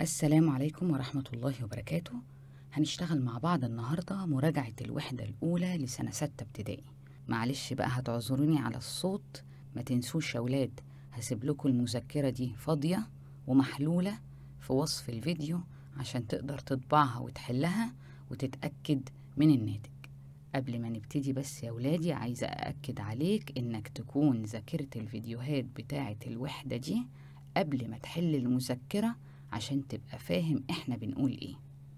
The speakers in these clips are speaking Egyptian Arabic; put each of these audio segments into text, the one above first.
السلام عليكم ورحمة الله وبركاته هنشتغل مع بعض النهاردة مراجعة الوحدة الأولى لسنة ستة ابتدائي معلش بقى هتعذروني على الصوت ما تنسوش يا ولاد هسيب لكم المذكرة دي فاضية ومحلولة في وصف الفيديو عشان تقدر تطبعها وتحلها وتتأكد من الناتج قبل ما نبتدي بس يا ولادي عايزة أأكد عليك إنك تكون ذاكرت الفيديوهات بتاعة الوحدة دي قبل ما تحل المذكرة عشان تبقى فاهم إحنا بنقول إيه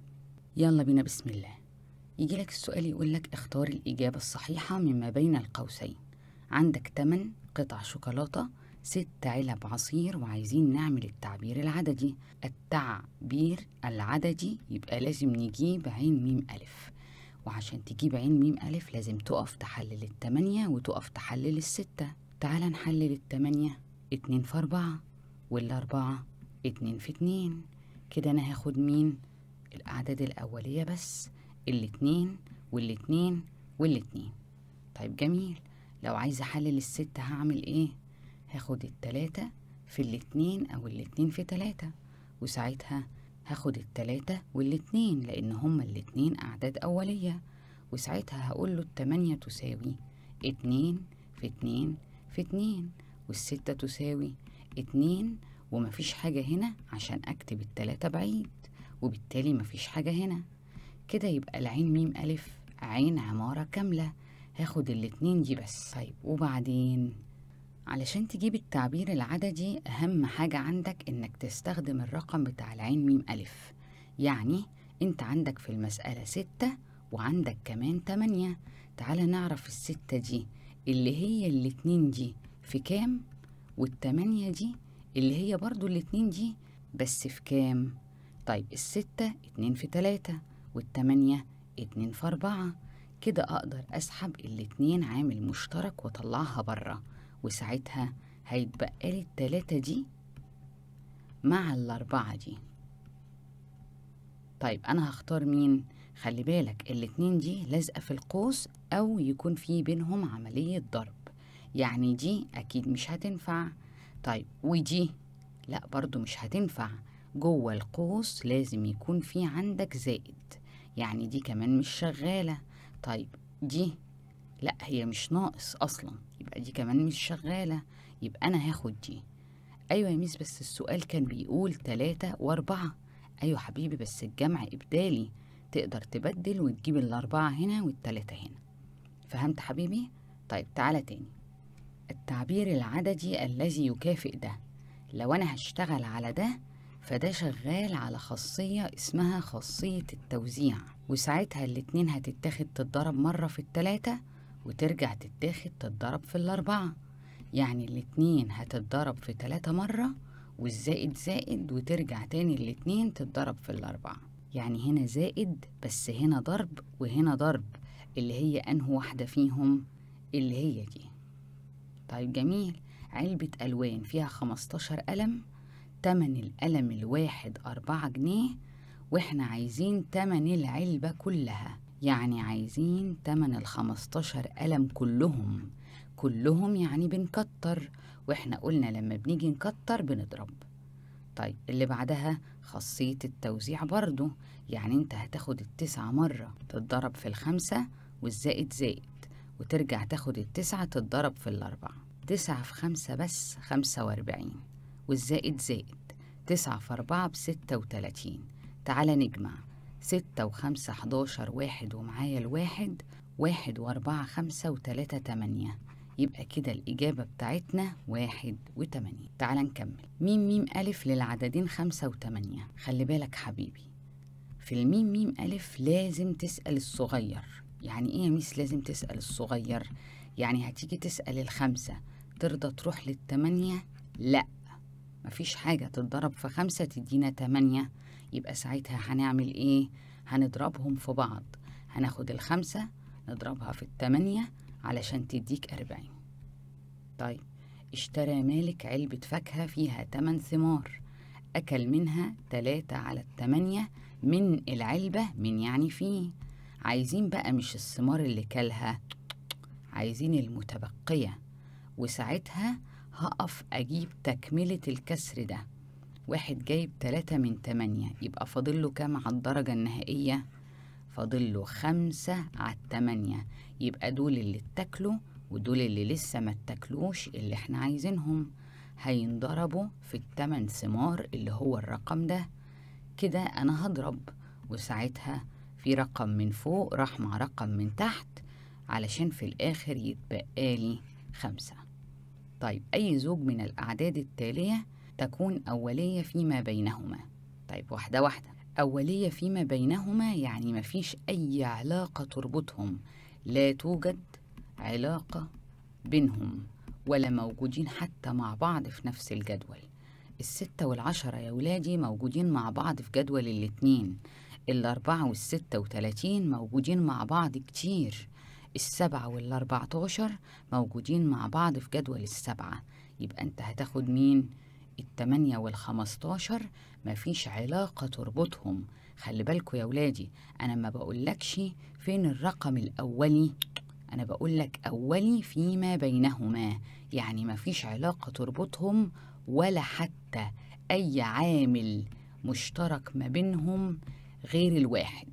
يلا بينا بسم الله يجي لك السؤال يقول لك اختار الإجابة الصحيحة مما بين القوسين عندك 8 قطع شوكولاتة ست علب عصير وعايزين نعمل التعبير العددي التعبير العددي يبقى لازم نجيب عين ميم ألف وعشان تجيب عين ميم ألف لازم تقف تحلل التمانية وتقف تحلل الستة تعال نحلل التمانية اتنين في أربعة والأربعة اتنين في اتنين كده أنا هاخد مين الأعداد الأولية بس الاتنين والاتنين والاتنين طيب جميل لو عايز أحلل الستة هعمل إيه؟ هاخد التلاتة في الاتنين أو الاتنين في تلاتة وساعتها هاخد التلاتة والاتنين لأن هما الاتنين أعداد أولية وساعتها هقول له التمانية تساوي اتنين في اتنين في اتنين والستة تساوي اتنين ومفيش حاجة هنا عشان أكتب التلاتة بعيد وبالتالي مفيش حاجة هنا كده يبقى العين ميم ألف عين عمارة كاملة هاخد الاتنين دي بس طيب وبعدين علشان تجيب التعبير العددي أهم حاجة عندك إنك تستخدم الرقم بتاع العين ميم ألف يعني أنت عندك في المسألة ستة وعندك كمان تمانية تعالى نعرف الستة دي اللي هي الاتنين دي في كام والتمانية دي اللي هي برضو الاتنين دي بس في كام طيب الستة اتنين في تلاتة والتمانية اتنين في أربعة كده أقدر أسحب الاتنين عامل مشترك وأطلعها برا وساعتها هيتبقى لي التلاتة دي مع الأربعة دي طيب أنا هختار مين؟ خلي بالك الاتنين دي لازقة في القوس أو يكون في بينهم عملية ضرب يعني دي أكيد مش هتنفع طيب ودي لا برضو مش هتنفع جوه القوس لازم يكون في عندك زائد يعني دي كمان مش شغالة طيب دي لا هي مش ناقص أصلا يبقى دي كمان مش شغالة يبقى أنا هاخد دي أيوة يا ميس بس السؤال كان بيقول تلاتة وأربعة أيوة حبيبي بس الجمع إبدالي تقدر تبدل وتجيب الأربعة هنا والتلاتة هنا فهمت حبيبي؟ طيب تعالى تاني التعبير العددي الذي يكافئ ده لو أنا هشتغل على ده فده شغال على خاصية اسمها خاصية التوزيع وساعتها الاتنين هتتاخد تتضرب مرة في التلاتة وترجع تتاخد تتضرب في الأربعة يعني الاتنين هتتضرب في تلاتة مرة والزائد زائد وترجع تاني الاتنين تتضرب في الأربعة يعني هنا زائد بس هنا ضرب وهنا ضرب اللي هي أنه واحدة فيهم اللي هي دي طيب جميل علبة ألوان فيها خمستاشر قلم تمن القلم الواحد أربعة جنيه وإحنا عايزين تمن العلبة كلها يعني عايزين تمن الخمستاشر قلم كلهم كلهم يعني بنكتر وإحنا قلنا لما بنيجي نكتر بنضرب طيب اللي بعدها خاصية التوزيع برضو يعني انت هتاخد التسعة مرة تتضرب في الخمسة والزائد زائد وترجع تاخد التسعة تتضرب في الأربعة تسعة في خمسة بس خمسة وأربعين والزائد زائد تسعة في أربعة بستة وتلاتين تعالى نجمع ستة وخمسة حداشر واحد ومعايا الواحد واحد وأربعة خمسة وتلاتة تمانية يبقى كده الإجابة بتاعتنا واحد وتمانية تعالى نكمل ميم ميم ألف للعددين خمسة وتمانية خلي بالك حبيبي في الميم ميم ألف لازم تسأل الصغير يعني إيه يا ميس لازم تسأل الصغير يعني هتيجي تسأل الخمسة ترضى تروح للتمانية لأ مفيش حاجة تتضرب في خمسة تدينا تمانية يبقى ساعتها هنعمل ايه هنضربهم في بعض هناخد الخمسة نضربها في التمانية علشان تديك أربعين طيب اشترى مالك علبة فاكهة فيها تمن ثمار أكل منها تلاتة على التمانية من العلبة من يعني فيه عايزين بقى مش الثمار اللي كلها عايزين المتبقية وساعتها هقف أجيب تكملة الكسر ده واحد جايب تلاتة من تمانية يبقى فاضل له كام على الدرجة النهائية فاضل له خمسة على التمانية يبقى دول اللي اتاكلوا ودول اللي لسه ما اتاكلوش اللي احنا عايزينهم هينضربوا في التمن ثمار اللي هو الرقم ده كده انا هضرب وساعتها في رقم من فوق راح مع رقم من تحت علشان في الاخر يتبقى لي خمسة طيب اي زوج من الاعداد التالية تكون اولية فيما بينهما طيب واحدة واحدة أولية فيما بينهما يعني مفيش أي علاقة تربطهم لا توجد علاقة بينهم ولا موجودين حتى مع بعض في نفس الجدول الستة والعشرة يا ولادي موجودين مع بعض في جدول الاتنين الأربعة والستة وتلاتين موجودين مع بعض كتير السبعة والأربعتاشر موجودين مع بعض في جدول السبعة يبقى أنت هتاخد مين؟ التمانية والخمستاشر مفيش علاقة تربطهم خلي بالكوا يا ولادي أنا ما بقولكش فين الرقم الأولي أنا بقولك أولي فيما بينهما يعني مفيش علاقة تربطهم ولا حتى أي عامل مشترك ما بينهم غير الواحد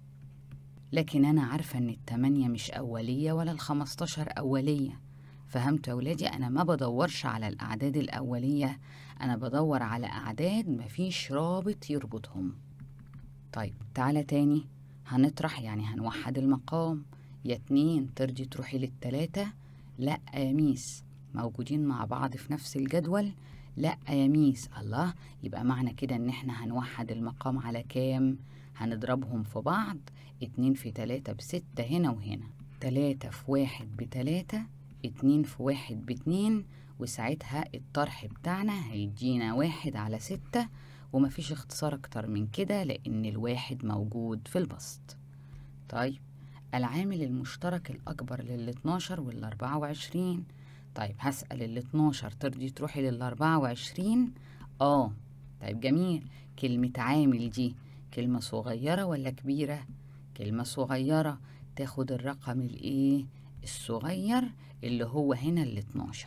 لكن أنا عارفة إن التمانية مش أولية ولا الخمستاشر أولية فهمتوا يا ولادي أنا ما بدورش على الأعداد الأولية أنا بدور على أعداد مفيش رابط يربطهم طيب تعالى تاني هنطرح يعني هنوحد المقام يا اتنين ترضي تروحي للتلاتة لأ يا ميس موجودين مع بعض في نفس الجدول لأ يا ميس الله يبقى معنى كده إن احنا هنوحد المقام على كام هنضربهم في بعض اتنين في تلاتة بستة هنا وهنا تلاتة في واحد بتلاتة اتنين في واحد باتنين وساعتها الطرح بتاعنا هيدينا واحد على ستة ومفيش اختصار اكتر من كده لان الواحد موجود في البسط طيب العامل المشترك الأكبر للاتناشر والأربعة وعشرين طيب هسأل الاتناشر ترضي تروحي للأربعة وعشرين اه طيب جميل كلمة عامل دي كلمة صغيرة ولا كبيرة كلمة صغيرة تاخد الرقم الايه الصغير اللي هو هنا ال 12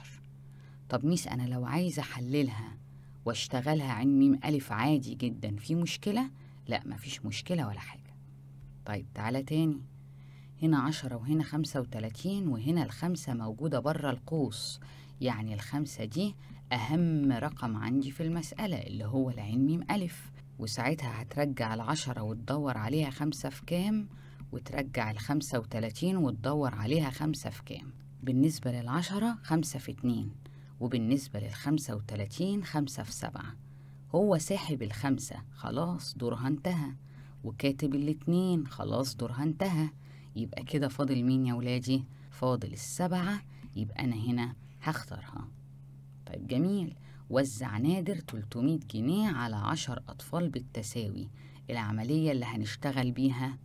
طب ميس انا لو عايزه احللها واشتغلها عين ميم الف عادي جدا في مشكله لا مفيش مشكله ولا حاجه طيب تعالى تاني هنا عشرة وهنا خمسة وتلاتين وهنا الخمسة موجودة برا القوس يعني الخمسة دي أهم رقم عندي في المسألة اللي هو العين ميم ألف وساعتها هترجع العشرة وتدور عليها خمسة في كام وترجع الخمسة وتلاتين وتدور عليها خمسة في كام بالنسبة للعشرة خمسة في اتنين وبالنسبة للخمسة وتلاتين خمسة في سبعة هو ساحب الخمسة خلاص دورها انتهى وكاتب الاتنين خلاص دورها انتهى يبقى كده فاضل مين يا ولادي فاضل السبعة يبقى أنا هنا هختارها طيب جميل وزع نادر 300 جنيه على عشر أطفال بالتساوي العملية اللي هنشتغل بيها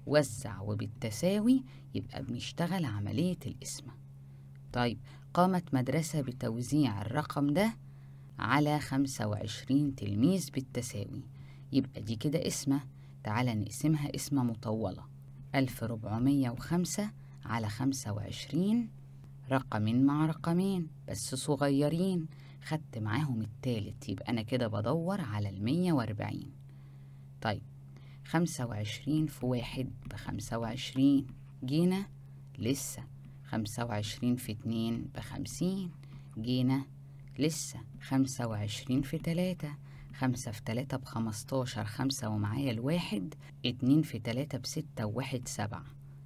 وزع وبالتساوي يبقى بنشتغل عملية القسمة طيب قامت مدرسة بتوزيع الرقم ده على خمسة وعشرين تلميذ بالتساوي يبقى دي كده اسمة تعالى نقسمها اسمة مطولة ألف ربعمية وخمسة على خمسة وعشرين رقمين مع رقمين بس صغيرين خدت معاهم التالت يبقى أنا كده بدور على المية وأربعين طيب خمسة وعشرين في واحد بخمسة وعشرين جينا لسه خمسة وعشرين في اتنين بخمسين جينا لسه خمسة وعشرين في تلاتة خمسة في تلاتة بخمستاشر خمسة ومعايا الواحد اتنين في تلاتة بستة وواحد سبعة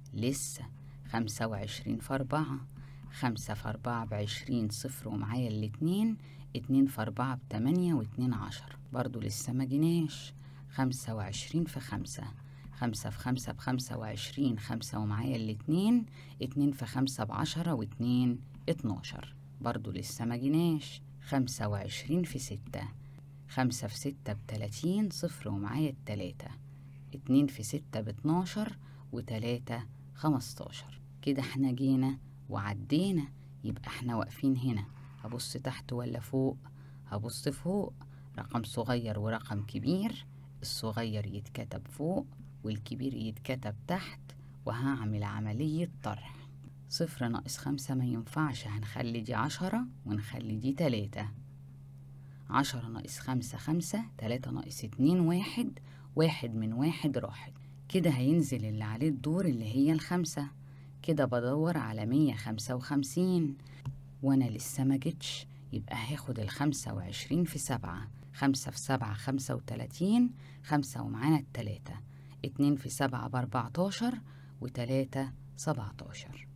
لسه خمسة وعشرين في أربعة خمسة في أربعة بعشرين صفر ومعايا الاتنين اتنين في أربعة بتمانية واتنين عشر برضو لسه ما جيناش خمسة وعشرين في خمسة خمسة في خمسة بخمسة وعشرين خمسة ومعايا الاتنين اتنين في خمسة بعشرة واتنين اتناشر برضو لسه ما جيناش خمسة وعشرين في ستة خمسة في ستة بتلاتين صفر ومعايا التلاتة اتنين في ستة باتناشر وتلاتة خمستاشر كده احنا جينا وعدينا يبقى احنا واقفين هنا هبص تحت ولا فوق هبص فوق رقم صغير ورقم كبير الصغير يتكتب فوق والكبير يتكتب تحت وهعمل عملية طرح صفر ناقص خمسة ما ينفعش هنخلي دي عشرة ونخلي دي تلاتة عشرة ناقص خمسة خمسة تلاتة ناقص اتنين واحد واحد من واحد راحت كده هينزل اللي عليه الدور اللي هي الخمسة كده بدور على مية خمسة وخمسين وأنا لسه ما جتش يبقى هاخد الخمسة وعشرين في سبعة خمسة في سبعة خمسة وتلاتين خمسة ومعانا التلاتة اتنين في سبعة بأربعتاشر وتلاتة سبعتاشر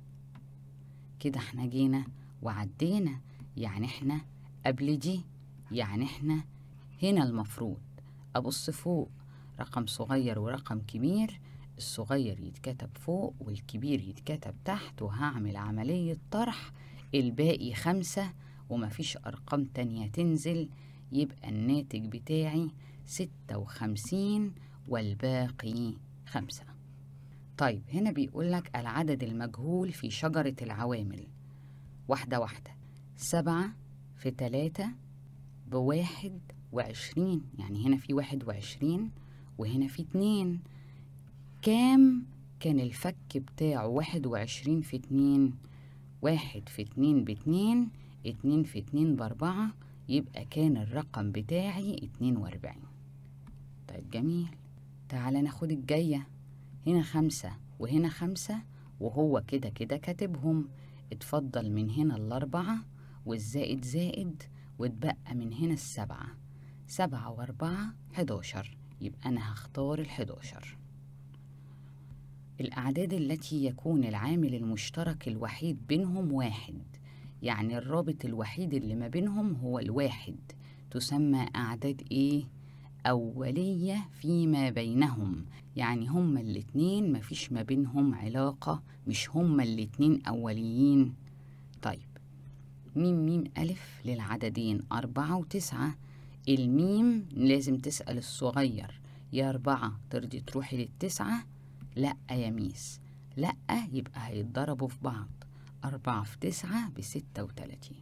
كده احنا جينا وعدينا يعني احنا قبل دي يعني احنا هنا المفروض أبص فوق رقم صغير ورقم كبير الصغير يتكتب فوق والكبير يتكتب تحت وهعمل عملية طرح الباقي خمسة ومفيش أرقام تانية تنزل يبقى الناتج بتاعي ستة وخمسين والباقي خمسة طيب هنا بيقولك العدد المجهول في شجرة العوامل واحدة واحدة سبعة في تلاتة بواحد وعشرين يعني هنا في واحد وعشرين وهنا في اتنين كام كان الفك بتاعه واحد وعشرين في اتنين واحد في اتنين باتنين اتنين في اتنين بأربعة يبقى كان الرقم بتاعي اتنين وأربعين طيب جميل تعالى ناخد الجاية هنا خمسة وهنا خمسة وهو كده كده كاتبهم اتفضل من هنا الأربعة والزائد زائد واتبقى من هنا السبعة سبعة وأربعة حداشر يبقى أنا هختار الحداشر الأعداد التي يكون العامل المشترك الوحيد بينهم واحد يعني الرابط الوحيد اللي ما بينهم هو الواحد تسمى أعداد إيه؟ أولية فيما بينهم يعني هما الاتنين مفيش ما بينهم علاقة مش هما الاتنين أوليين طيب ميم ميم ألف للعددين أربعة وتسعة الميم لازم تسأل الصغير يا أربعة ترضي تروحي للتسعة لأ يا ميس لأ يبقى هيتضربوا في بعض أربعة في تسعة بستة وتلاتين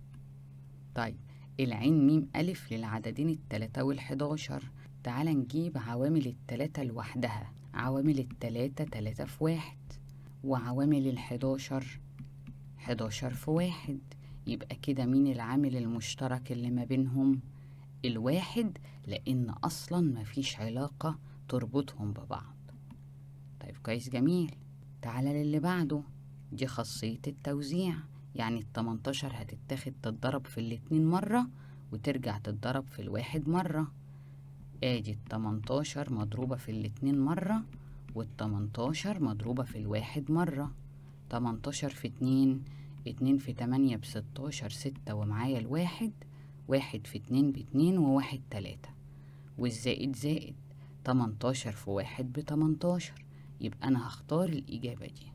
طيب العين ميم ألف للعددين التلاتة والحداشر تعال نجيب عوامل التلاتة لوحدها عوامل التلاتة تلاتة في واحد وعوامل الحداشر حداشر في واحد يبقى كده مين العامل المشترك اللي ما بينهم الواحد لأن أصلا مفيش علاقة تربطهم ببعض طيب كويس جميل تعالى للي بعده دي خاصية التوزيع يعني التمنتاشر هتتاخد تتضرب في الاتنين مرة وترجع تتضرب في الواحد مرة ادي التمنتاشر مضروبة في الاتنين مرة والتمنتاشر مضروبة في الواحد مرة تمنتاشر في اتنين اتنين في تمانية بستاشر ستة ومعايا الواحد واحد في اتنين باتنين وواحد تلاتة والزائد زائد تمنتاشر في واحد بتمنتاشر يبقى أنا هختار الإجابة دي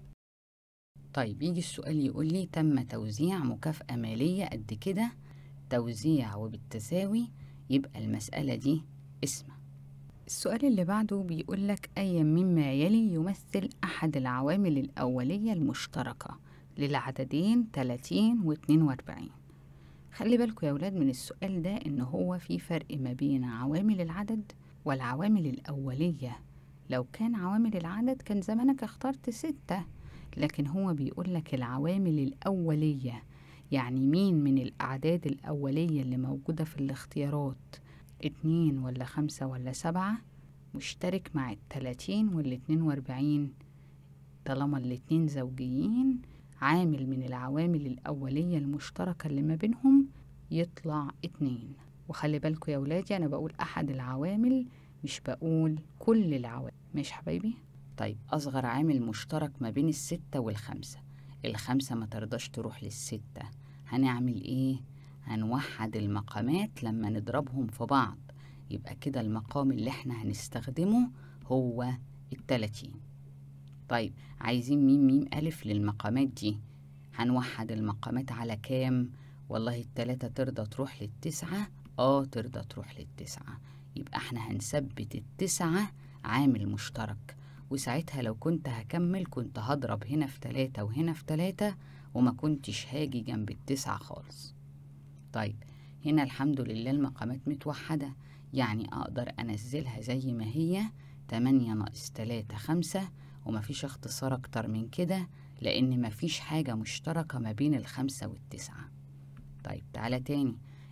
طيب يجي السؤال يقول لي تم توزيع مكافأة مالية قد كده توزيع وبالتساوي يبقى المسألة دي اسمها السؤال اللي بعده بيقول لك أي مما يلي يمثل أحد العوامل الأولية المشتركة للعددين 30 و 42 خلي بالكم يا ولاد من السؤال ده إن هو في فرق ما بين عوامل العدد والعوامل الأولية لو كان عوامل العدد كان زمانك اخترت ستة لكن هو بيقول لك العوامل الأولية يعني مين من الأعداد الأولية اللي موجودة في الاختيارات اتنين ولا خمسة ولا سبعة مشترك مع التلاتين والاتنين واربعين طالما الاتنين زوجيين عامل من العوامل الأولية المشتركة اللي ما بينهم يطلع اتنين وخلي بالكوا يا ولادي أنا بقول أحد العوامل مش بقول كل العوامل ماشي حبايبي طيب أصغر عامل مشترك ما بين الستة والخمسة الخمسة ما ترضاش تروح للستة هنعمل إيه؟ هنوحد المقامات لما نضربهم في بعض يبقى كده المقام اللي احنا هنستخدمه هو التلاتين طيب عايزين ميم ميم ألف للمقامات دي هنوحد المقامات على كام؟ والله التلاتة ترضى تروح للتسعة اه ترضى تروح للتسعة يبقى احنا هنثبت التسعة عامل مشترك وساعتها لو كنت هكمل كنت هضرب هنا في تلاتة وهنا في تلاتة وما كنتش هاجي جنب التسعة خالص طيب هنا الحمد لله المقامات متوحدة يعني أقدر أنزلها زي ما هي تمانية ناقص تلاتة خمسة ومفيش اختصار أكتر من كده لأن مفيش حاجة مشتركة ما بين الخمسة والتسعة طيب تعالى تاني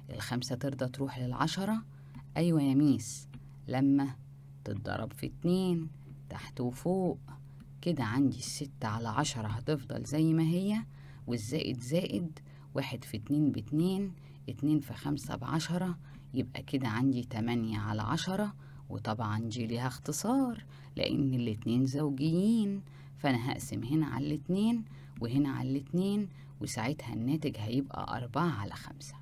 الخمسة ترضى تروح للعشرة أيوة يا ميس لما تتضرب في اتنين تحت وفوق كده عندي الستة على عشرة هتفضل زي ما هي والزائد زائد واحد في اتنين باتنين اتنين في خمسة بعشرة يبقى كده عندي تمانية على عشرة وطبعا جي ليها اختصار لأن الاتنين زوجيين فأنا هقسم هنا على الاتنين وهنا على الاتنين وساعتها الناتج هيبقى أربعة على خمسة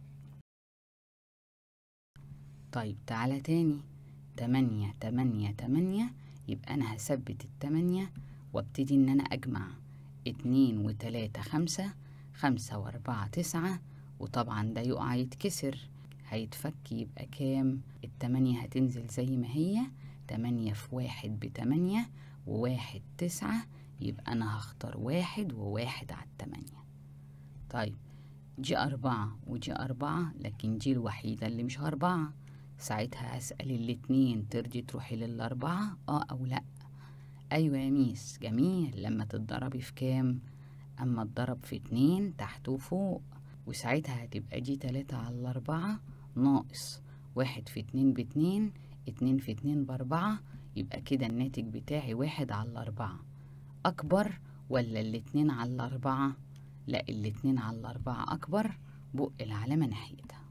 طيب تعالى تاني تمانية تمانية تمانية يبقى أنا هثبت التمانية وابتدي إن أنا أجمع اتنين وتلاتة خمسة خمسة وأربعة تسعة وطبعا ده يقع يتكسر هيتفك يبقى كام التمانية هتنزل زي ما هي تمانية في واحد بتمانية وواحد تسعة يبقى أنا هختار واحد وواحد على التمانية طيب جي أربعة وجي أربعة لكن جي الوحيدة اللي مش أربعة ساعتها هسأل الاتنين ترضي تروحي للأربعة اه أو لأ أيوة يا ميس جميل لما تتضربي في كام أما اتضرب في اتنين تحت وفوق وساعتها هتبقى دي تلاتة على الأربعة ناقص واحد في اتنين باتنين اتنين في اتنين بأربعة يبقى كده الناتج بتاعي واحد على الأربعة أكبر ولا الاتنين على الأربعة؟ لا الاتنين على الأربعة أكبر بق العلامة ناحيتها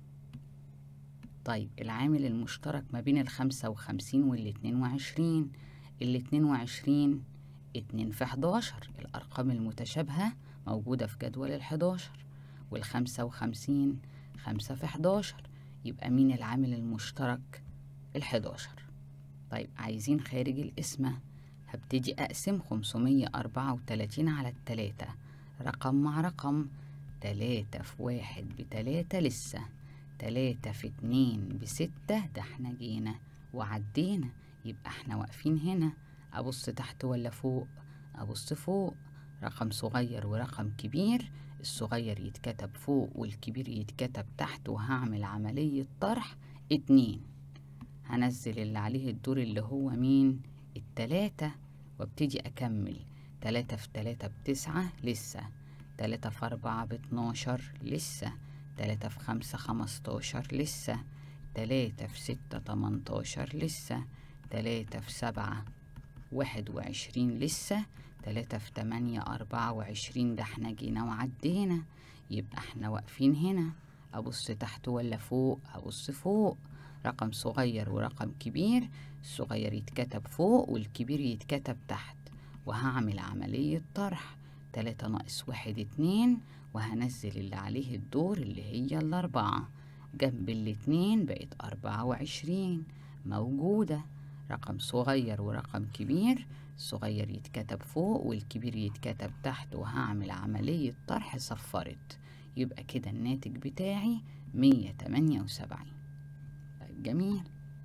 طيب العامل المشترك ما بين الخمسة وخمسين والاتنين وعشرين الاتنين وعشرين اتنين في حداشر الأرقام المتشابهة موجودة في جدول الحداشر والخمسة وخمسين خمسة في حداشر يبقى مين العامل المشترك الحداشر طيب عايزين خارج القسمة هبتدي أقسم خمسمية أربعة وتلاتين على التلاتة رقم مع رقم تلاتة في واحد بتلاتة لسه تلاتة في اتنين بستة ده احنا جينا وعدينا يبقى احنا واقفين هنا أبص تحت ولا فوق أبص فوق رقم صغير ورقم كبير الصغير يتكتب فوق والكبير يتكتب تحت وهعمل عملية طرح اتنين هنزل اللي عليه الدور اللي هو مين التلاتة وابتدي أكمل تلاتة في تلاتة بتسعة لسه تلاتة في أربعة باتناشر لسه تلاتة في خمسة خمستاشر لسه تلاتة في ستة تمنتاشر لسه تلاتة في سبعة واحد وعشرين لسه تلاتة في تمانية أربعة وعشرين ده احنا جينا وعدينا يبقى احنا واقفين هنا أبص تحت ولا فوق أبص فوق رقم صغير ورقم كبير الصغير يتكتب فوق والكبير يتكتب تحت وهعمل عملية طرح تلاتة ناقص واحد اتنين وهنزل اللي عليه الدور اللي هي الأربعة جنب الاتنين بقت أربعة وعشرين موجودة رقم صغير ورقم كبير الصغير يتكتب فوق والكبير يتكتب تحت وهعمل عملية طرح صفرت يبقى كده الناتج بتاعي مية تمانية وسبعين طيب جميل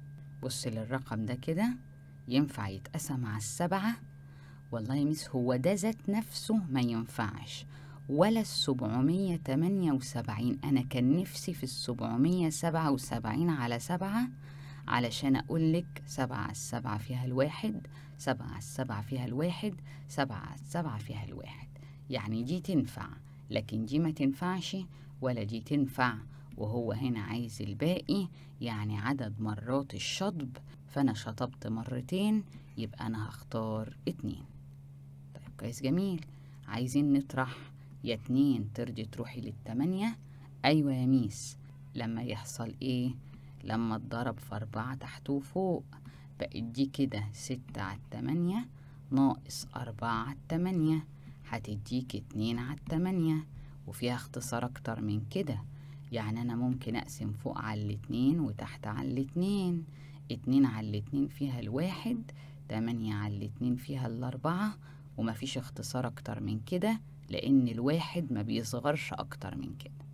بص للرقم ده كده ينفع يتقسم على السبعة والله يا ميس هو ده ذات نفسه ما ينفعش ولا السبعمية تمانية وسبعين أنا كان نفسي في السبعمية سبعة وسبعين على سبعة علشان أقولك سبعة على السبعة فيها الواحد سبعة على السبعة فيها الواحد سبعة على السبعة فيها الواحد يعني دي تنفع لكن دي ما تنفعش ولا دي تنفع وهو هنا عايز الباقي يعني عدد مرات الشطب فأنا شطبت مرتين يبقى أنا هختار اتنين طيب كويس جميل عايزين نطرح يا اتنين ترضي تروحي للتمانية أيوة يا ميس لما يحصل ايه لما اتضرب في أربعة تحت وفوق بقت دي كده ستة على التمانية ناقص أربعة على التمانية هتديك اتنين على التمانية وفيها اختصار أكتر من كده يعني أنا ممكن أقسم فوق على الاتنين وتحت على الاتنين اتنين على الاتنين فيها الواحد تمانية على الاتنين فيها الأربعة ومفيش اختصار أكتر من كده لأن الواحد ما بيصغرش أكتر من كده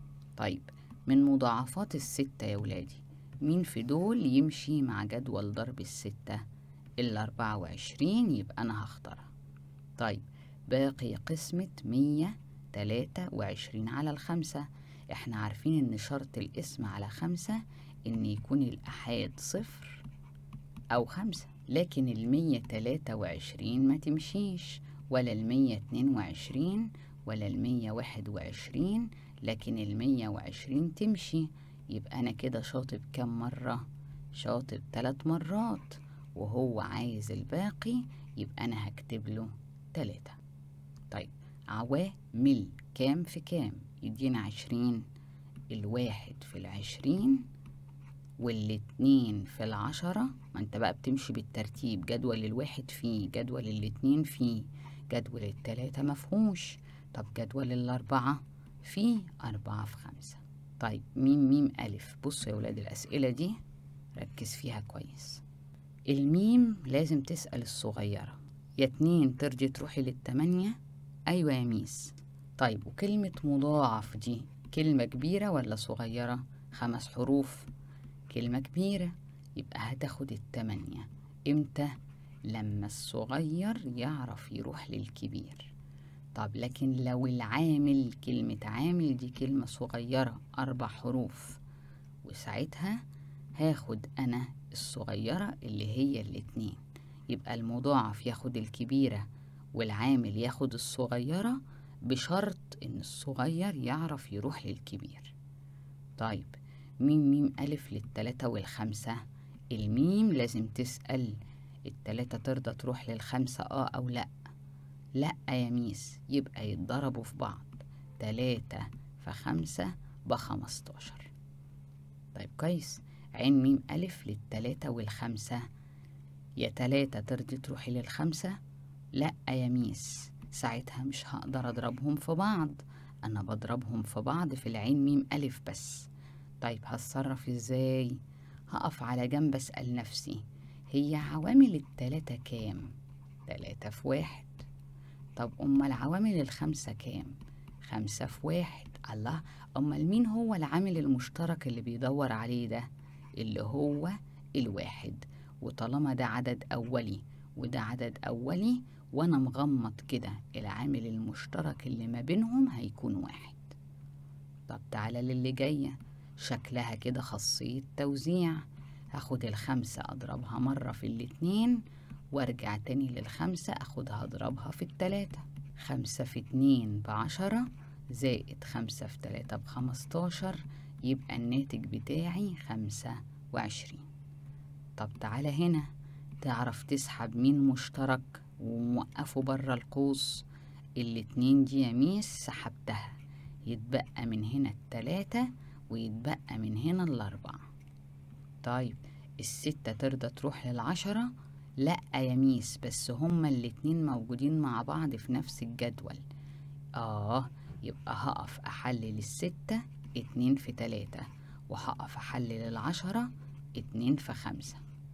طيب من مضاعفات الستة يا ولادي مين في دول يمشي مع جدول ضرب الستة الأربعة وعشرين يبقى أنا هختارها طيب باقي قسمة مية تلاتة وعشرين على الخمسة احنا عارفين ان شرط الاسم على خمسة ان يكون الأحاد صفر أو خمسة لكن المية تلاتة وعشرين ما تمشيش ولا المية اتنين وعشرين ولا المية واحد وعشرين لكن المية وعشرين تمشي يبقى أنا كده شاطب كام مرة شاطب تلات مرات وهو عايز الباقي يبقى أنا هكتب له تلاتة طيب عوامل كام في كام يدينا عشرين الواحد في العشرين والاتنين في العشرة ما انت بقى بتمشي بالترتيب جدول الواحد فيه جدول الاتنين فيه جدول التلاتة مفهوش طب جدول الأربعة فيه أربعة في خمسة طيب ميم ميم ألف بصوا يا ولاد الأسئلة دي ركز فيها كويس الميم لازم تسأل الصغيرة يا اتنين ترجي تروحي للتمانية أيوة يا ميس طيب وكلمة مضاعف دي كلمة كبيرة ولا صغيرة خمس حروف كلمة كبيرة يبقى هتاخد التمانية امتى لما الصغير يعرف يروح للكبير طب لكن لو العامل كلمة عامل دي كلمة صغيرة أربع حروف وساعتها هاخد أنا الصغيرة اللي هي الاتنين يبقى المضاعف ياخد الكبيرة والعامل ياخد الصغيرة بشرط إن الصغير يعرف يروح للكبير طيب ميم ميم ألف للتلاتة والخمسة الميم لازم تسأل التلاتة ترضى تروح للخمسة اه أو لأ لأ يا ميس يبقى يتضربوا في بعض تلاتة في خمسة بخمستاشر طيب كويس عين ميم ألف للتلاتة والخمسة يا تلاتة ترضي تروحي للخمسة لأ يا ميس ساعتها مش هقدر أضربهم في بعض أنا بضربهم في بعض في العين ميم ألف بس طيب هتصرف ازاي هقف على جنب أسأل نفسي هي عوامل التلاتة كام تلاتة في واحد طب أمال عوامل الخمسة كام خمسة في واحد الله أمال مين هو العامل المشترك اللي بيدور عليه ده اللي هو الواحد وطالما ده عدد أولي وده عدد أولي وأنا مغمض كده العامل المشترك اللي ما بينهم هيكون واحد طب تعالى للي جايه شكلها كده خاصية توزيع هاخد الخمسة أضربها مرة في الاتنين وارجع تاني للخمسة أخدها أضربها في التلاتة خمسة في اتنين بعشرة زائد خمسة في تلاتة بخمستاشر يبقى الناتج بتاعي خمسة وعشرين طب تعالى هنا تعرف تسحب مين مشترك وموقفه برا القوس الاتنين دي يا ميس سحبتها يتبقى من هنا التلاتة ويتبقى من هنا الأربعة طيب الستة ترضى تروح للعشرة لأ يا ميس بس هما الاتنين موجودين مع بعض في نفس الجدول آه يبقى هقف أحلل الستة اتنين في تلاتة وهقف أحلل العشرة اتنين في خمسة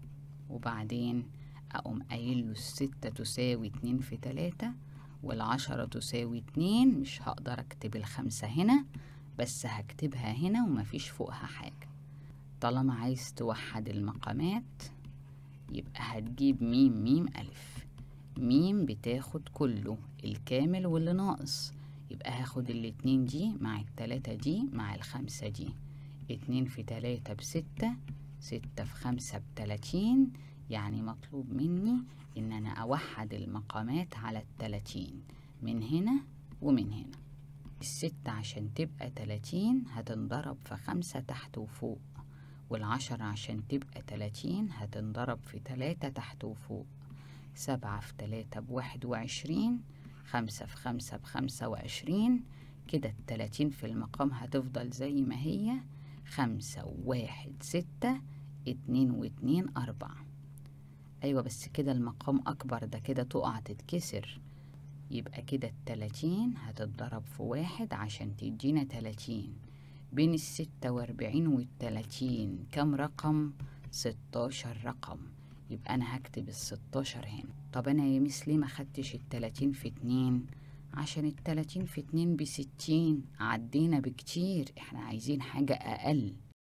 وبعدين أقوم قايل له الستة تساوي اتنين في تلاتة والعشرة تساوي اتنين مش هقدر أكتب الخمسة هنا بس هكتبها هنا ومفيش فوقها حاجة طالما عايز توحد المقامات يبقى هتجيب ميم ميم ألف ميم بتاخد كله الكامل واللي ناقص يبقى هاخد الاتنين دي مع التلاتة دي مع الخمسة دي اتنين في تلاتة بستة ستة في خمسة بتلاتين يعني مطلوب مني إن أنا أوحد المقامات على التلاتين من هنا ومن هنا الستة عشان تبقى تلاتين هتنضرب في خمسة تحت وفوق والعشرة عشان تبقى تلاتين هتنضرب في تلاتة تحت وفوق سبعة في تلاتة بواحد وعشرين خمسة في خمسة بخمسة وعشرين كده التلاتين في المقام هتفضل زي ما هي خمسة وواحد ستة اتنين واتنين أربعة أيوة بس كده المقام أكبر ده كده تقع تتكسر يبقى كده التلاتين هتتضرب في واحد عشان تدينا تلاتين بين الستة وأربعين والتلاتين كم رقم؟ ستاشر رقم يبقى أنا هكتب الستاشر هنا طب أنا يا ميس ليه ما خدتش التلاتين في اتنين؟ عشان التلاتين في اتنين بستين عدينا بكتير احنا عايزين حاجة أقل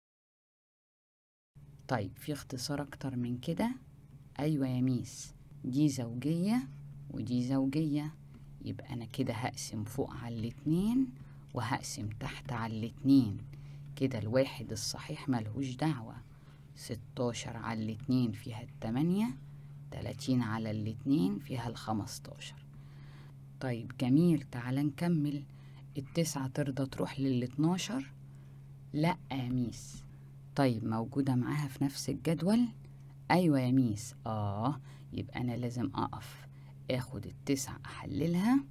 طيب في اختصار أكتر من كده؟ أيوة يا ميس دي زوجية ودي زوجية يبقى أنا كده هقسم فوق على الاتنين وهقسم تحت على الاتنين كده الواحد الصحيح ملهوش دعوة ستاشر على الاتنين فيها التمانية تلاتين على الاتنين فيها الخمستاشر طيب جميل تعال نكمل التسعة ترضى تروح للاتناشر لأ يا ميس طيب موجودة معاها في نفس الجدول أيوة يا ميس آه يبقى أنا لازم أقف آخد التسعة أحللها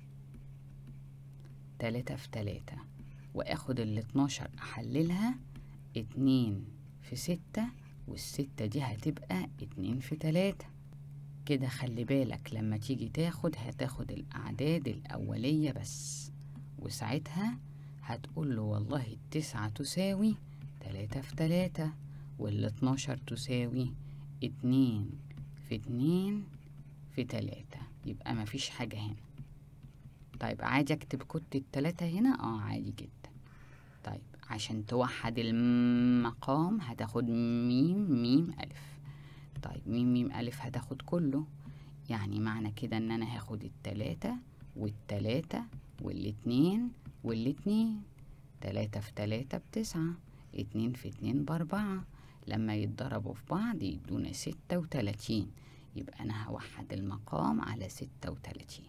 تلاتة في تلاتة وآخد الاتناشر أحللها اتنين في ستة والستة دي هتبقى اتنين في تلاتة كده خلي بالك لما تيجي تاخد هتاخد الأعداد الأولية بس وساعتها هتقول له والله التسعة تساوي تلاتة في تلاتة والاتناشر تساوي اتنين في اتنين في تلاتة يبقى مفيش حاجة هنا طيب عادي اكتب كت التلاتة هنا اه عادي جدا طيب عشان توحد المقام هتاخد ميم ميم ألف طيب ميم ميم ألف هتاخد كله يعني معنى كده ان انا هاخد التلاتة والتلاتة والاتنين والاتنين تلاتة في تلاتة بتسعة اتنين في اتنين بأربعة لما يتضربوا في بعض يدونا ستة وتلاتين يبقى أنا هوحد المقام على ستة وتلاتين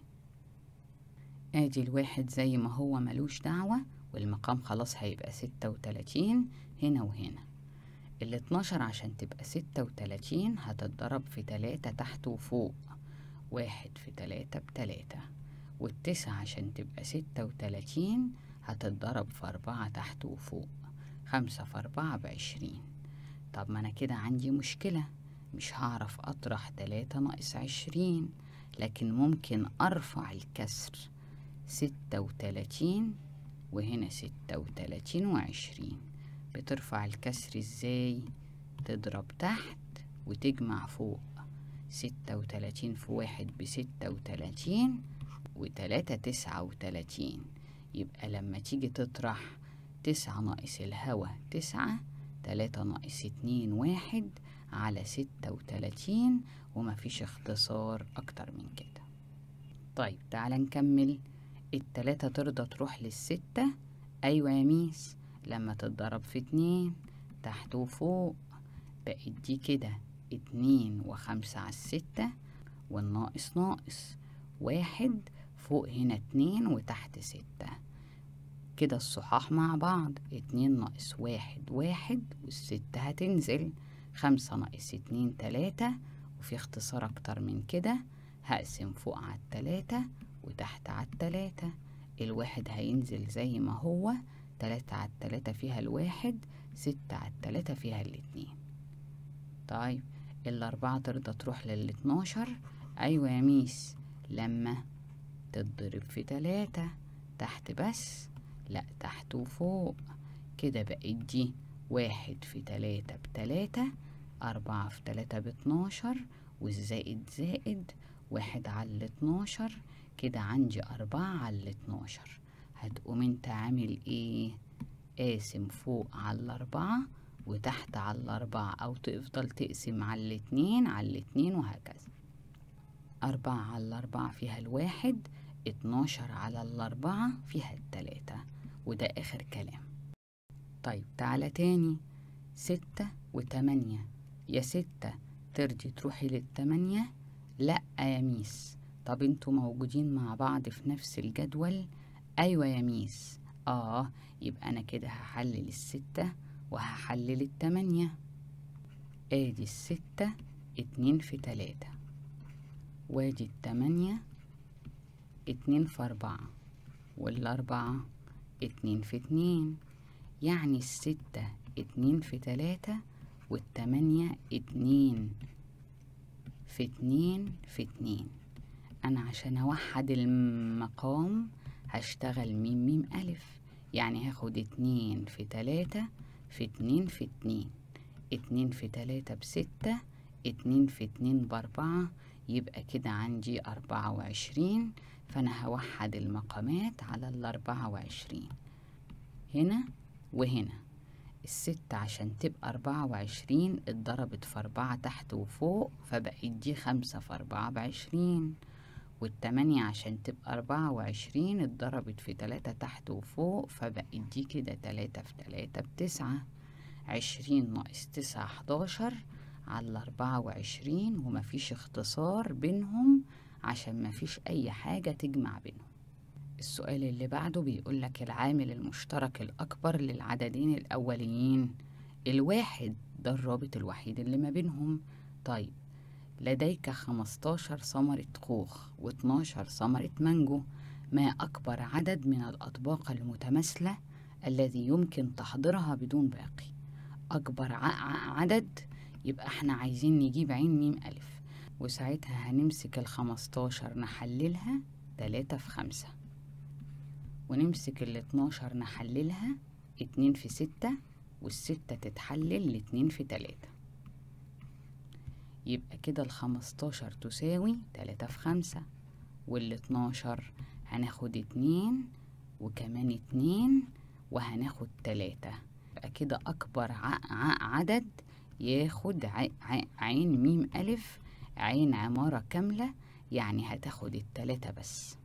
ادي الواحد زي ما هو ملوش دعوة والمقام خلاص هيبقى ستة وتلاتين هنا وهنا الاتناشر عشان تبقى ستة وتلاتين هتتضرب في تلاتة تحت وفوق واحد في تلاتة بتلاتة والتسعة عشان تبقى ستة وتلاتين هتتضرب في أربعة تحت وفوق خمسة في أربعة بعشرين طب ما أنا كده عندي مشكلة مش هعرف أطرح تلاتة ناقص عشرين لكن ممكن أرفع الكسر ستة وتلاتين وهنا ستة وتلاتين وعشرين بترفع الكسر ازاي تضرب تحت وتجمع فوق ستة وتلاتين في واحد بستة وتلاتين وتلاتة تسعة وتلاتين يبقى لما تيجي تطرح تسعة ناقص الهوا تسعة تلاتة ناقص اتنين واحد على ستة وتلاتين ومفيش اختصار أكتر من كده طيب تعالى نكمل التلاتة ترضى تروح للستة أيوة يا ميس لما تتضرب في اتنين تحت وفوق بقت دي كده اتنين وخمسة على الستة والناقص ناقص واحد فوق هنا اتنين وتحت ستة كده الصحاح مع بعض اتنين ناقص واحد واحد والستة هتنزل خمسة ناقص اتنين تلاتة وفي اختصار أكتر من كده هقسم فوق على التلاتة وتحت على التلاتة الواحد هينزل زي ما هو تلاتة على التلاتة فيها الواحد ستة على التلاتة فيها الاتنين طيب الأربعة ترضى تروح للاتناشر أيوة يا ميس لما تتضرب في تلاتة تحت بس لأ تحت وفوق كده بقت دي واحد في تلاتة بتلاتة أربعة في تلاتة باتناشر والزائد زائد واحد على الاتناشر كده عندي أربعة على الاتناشر هتقوم انت عامل ايه قاسم فوق على الأربعة وتحت على الأربعة أو تفضل تقسم على الاتنين على الاتنين وهكذا أربعة على الأربعة فيها الواحد اتناشر على الأربعة فيها التلاتة وده آخر كلام طيب تعالى تاني ستة وتمانية يا ستة ترضي تروحي للتمانية لأ يا ميس طب انتوا موجودين مع بعض في نفس الجدول أيوة يا ميس آه يبقى أنا كده هحلل الستة وهحلل التمانية ادي الستة اتنين في تلاتة وادي التمانية اتنين في أربعة والأربعة اتنين في اتنين يعني الستة اتنين في تلاتة والتمانية اتنين في اتنين في اتنين أنا عشان أوحد المقام هشتغل ميم ميم ألف يعني هاخد اتنين في تلاتة في اتنين في اتنين اتنين في تلاتة بستة اتنين في اتنين بأربعة يبقى كده عندي أربعة وعشرين فأنا هوحد المقامات على الأربعة وعشرين هنا وهنا الستة عشان تبقى أربعة وعشرين اتضربت في أربعة تحت وفوق فبقت دي خمسة في أربعة بعشرين والتمانية عشان تبقى أربعة وعشرين اتضربت في تلاتة تحت وفوق فبقت دي كده تلاتة في تلاتة بتسعة عشرين ناقص تسعة حداشر على أربعة وعشرين ومفيش اختصار بينهم عشان مفيش أي حاجة تجمع بينهم السؤال اللي بعده بيقول لك العامل المشترك الأكبر للعددين الأوليين الواحد ده الرابط الوحيد اللي ما بينهم طيب لديك 15 ثمرة خوخ و12 ثمرة مانجو ما أكبر عدد من الأطباق المتماثلة الذي يمكن تحضيرها بدون باقي أكبر عدد يبقى احنا عايزين نجيب عين ميم ألف وساعتها هنمسك الخمستاشر نحللها تلاتة في خمسة ونمسك الاتناشر نحللها اتنين في ستة والستة تتحلل لاتنين في تلاتة يبقى كده الخمستاشر تساوي تلاتة في خمسة والاتناشر هناخد اتنين وكمان اتنين وهناخد تلاتة يبقى كده أكبر عدد ياخد عين ميم ألف عين عمارة كاملة يعني هتاخد التلاتة بس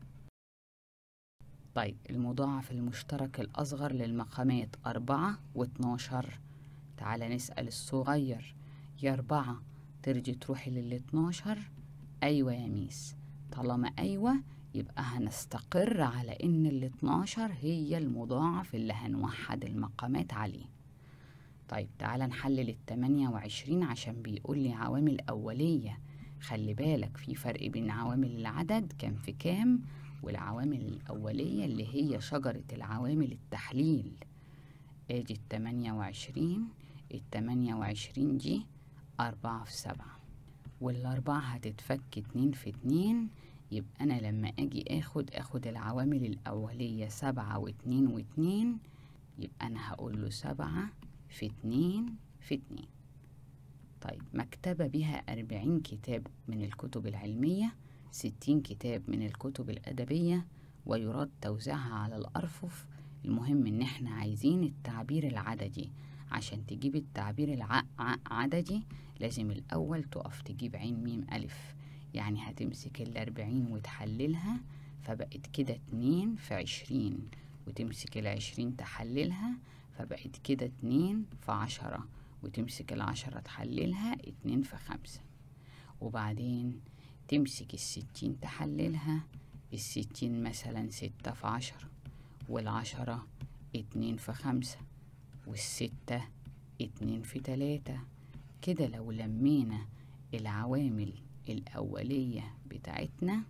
طيب المضاعف المشترك الأصغر للمقامات أربعة واتناشر تعالى نسأل الصغير يا أربعة ترجي تروحي للاتناشر أيوة يا ميس طالما أيوة يبقى هنستقر على إن الاتناشر هي المضاعف اللي هنوحد المقامات عليه طيب تعالى نحلل التمانية وعشرين عشان بيقول لي عوامل أولية خلي بالك في فرق بين عوامل العدد كام في كام والعوامل الأولية اللي هي شجرة العوامل التحليل ادي التمانية وعشرين التمانية وعشرين دي أربعة في سبعة والأربعة هتتفك اتنين في اتنين يبقى أنا لما أجي آخد آخد العوامل الأولية سبعة واتنين واتنين يبقى أنا هقول له سبعة في اتنين في اتنين طيب مكتبة بها أربعين كتاب من الكتب العلمية ستين كتاب من الكتب الأدبية ويراد توزيعها على الأرفف المهم إن إحنا عايزين التعبير العددي عشان تجيب التعبير العددي لازم الأول تقف تجيب عين ميم ألف يعني هتمسك الأربعين وتحللها فبقت كده اتنين في عشرين وتمسك العشرين تحللها فبقت كده اتنين في عشرة وتمسك العشرة تحللها اتنين في خمسة وبعدين تمسك الستين تحللها الستين مثلا ستة في عشرة والعشرة اتنين في خمسة والستة اتنين في تلاتة كده لو لمينا العوامل الأولية بتاعتنا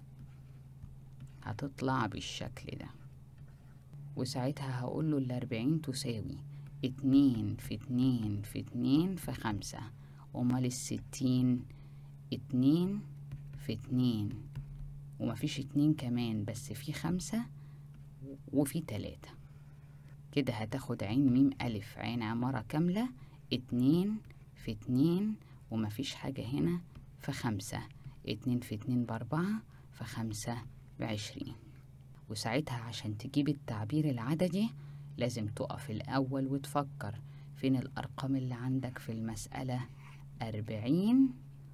هتطلع بالشكل ده وساعتها هقوله الأربعين تساوي اتنين في اتنين في اتنين في خمسة أمال الستين اتنين في اتنين ومفيش اتنين كمان بس في خمسة وفي تلاتة كده هتاخد عين ميم ألف عين عمارة كاملة اتنين في اتنين ومفيش حاجة هنا في خمسة اتنين في اتنين بأربعة فخمسة بعشرين وساعتها عشان تجيب التعبير العددي لازم تقف الأول وتفكر فين الأرقام اللي عندك في المسألة أربعين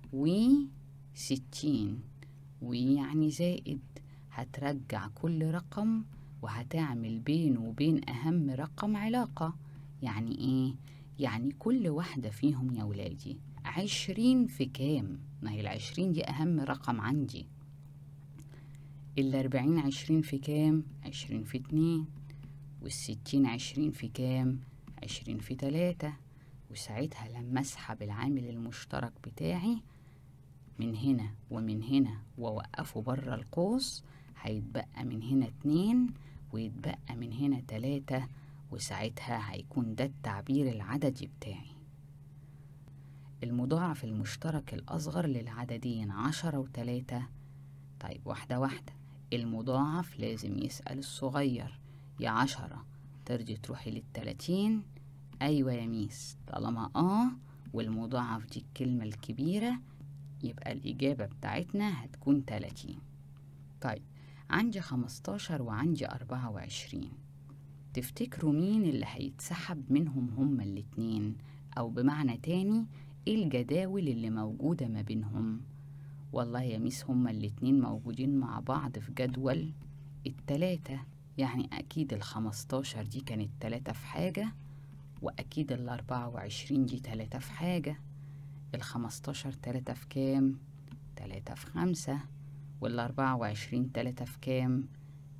وستين ويعني زائد هترجع كل رقم وهتعمل بينه وبين أهم رقم علاقة يعني إيه؟ يعني كل واحدة فيهم يا ولادي عشرين في كام؟ ما هي العشرين دي أهم رقم عندي الأربعين عشرين في كام؟ عشرين في اتنين والستين عشرين في كام؟ عشرين في تلاتة وساعتها لما أسحب العامل المشترك بتاعي من هنا ومن هنا وأوقفه بره القوس هيتبقى من هنا اتنين ويتبقى من هنا تلاتة وساعتها هيكون ده التعبير العددي بتاعي المضاعف المشترك الأصغر للعددين عشرة وتلاتة طيب واحدة واحدة المضاعف لازم يسأل الصغير يا عشرة ترجي تروحي للتلاتين أيوة يا ميس طالما آه والمضاعف دي الكلمة الكبيرة يبقى الإجابة بتاعتنا هتكون تلاتين طيب عندي خمستاشر وعندي أربعة وعشرين تفتكروا مين اللي هيتسحب منهم هما الاتنين أو بمعنى تاني إيه الجداول اللي موجودة ما بينهم والله يا ميس هما الاتنين موجودين مع بعض في جدول التلاتة يعني أكيد الخمستاشر دي كانت تلاتة في حاجة وأكيد الأربعة وعشرين دي تلاتة في حاجة الخمستاشر تلاتة في كام؟ تلاتة في خمسة والأربعة وعشرين تلاتة في كام؟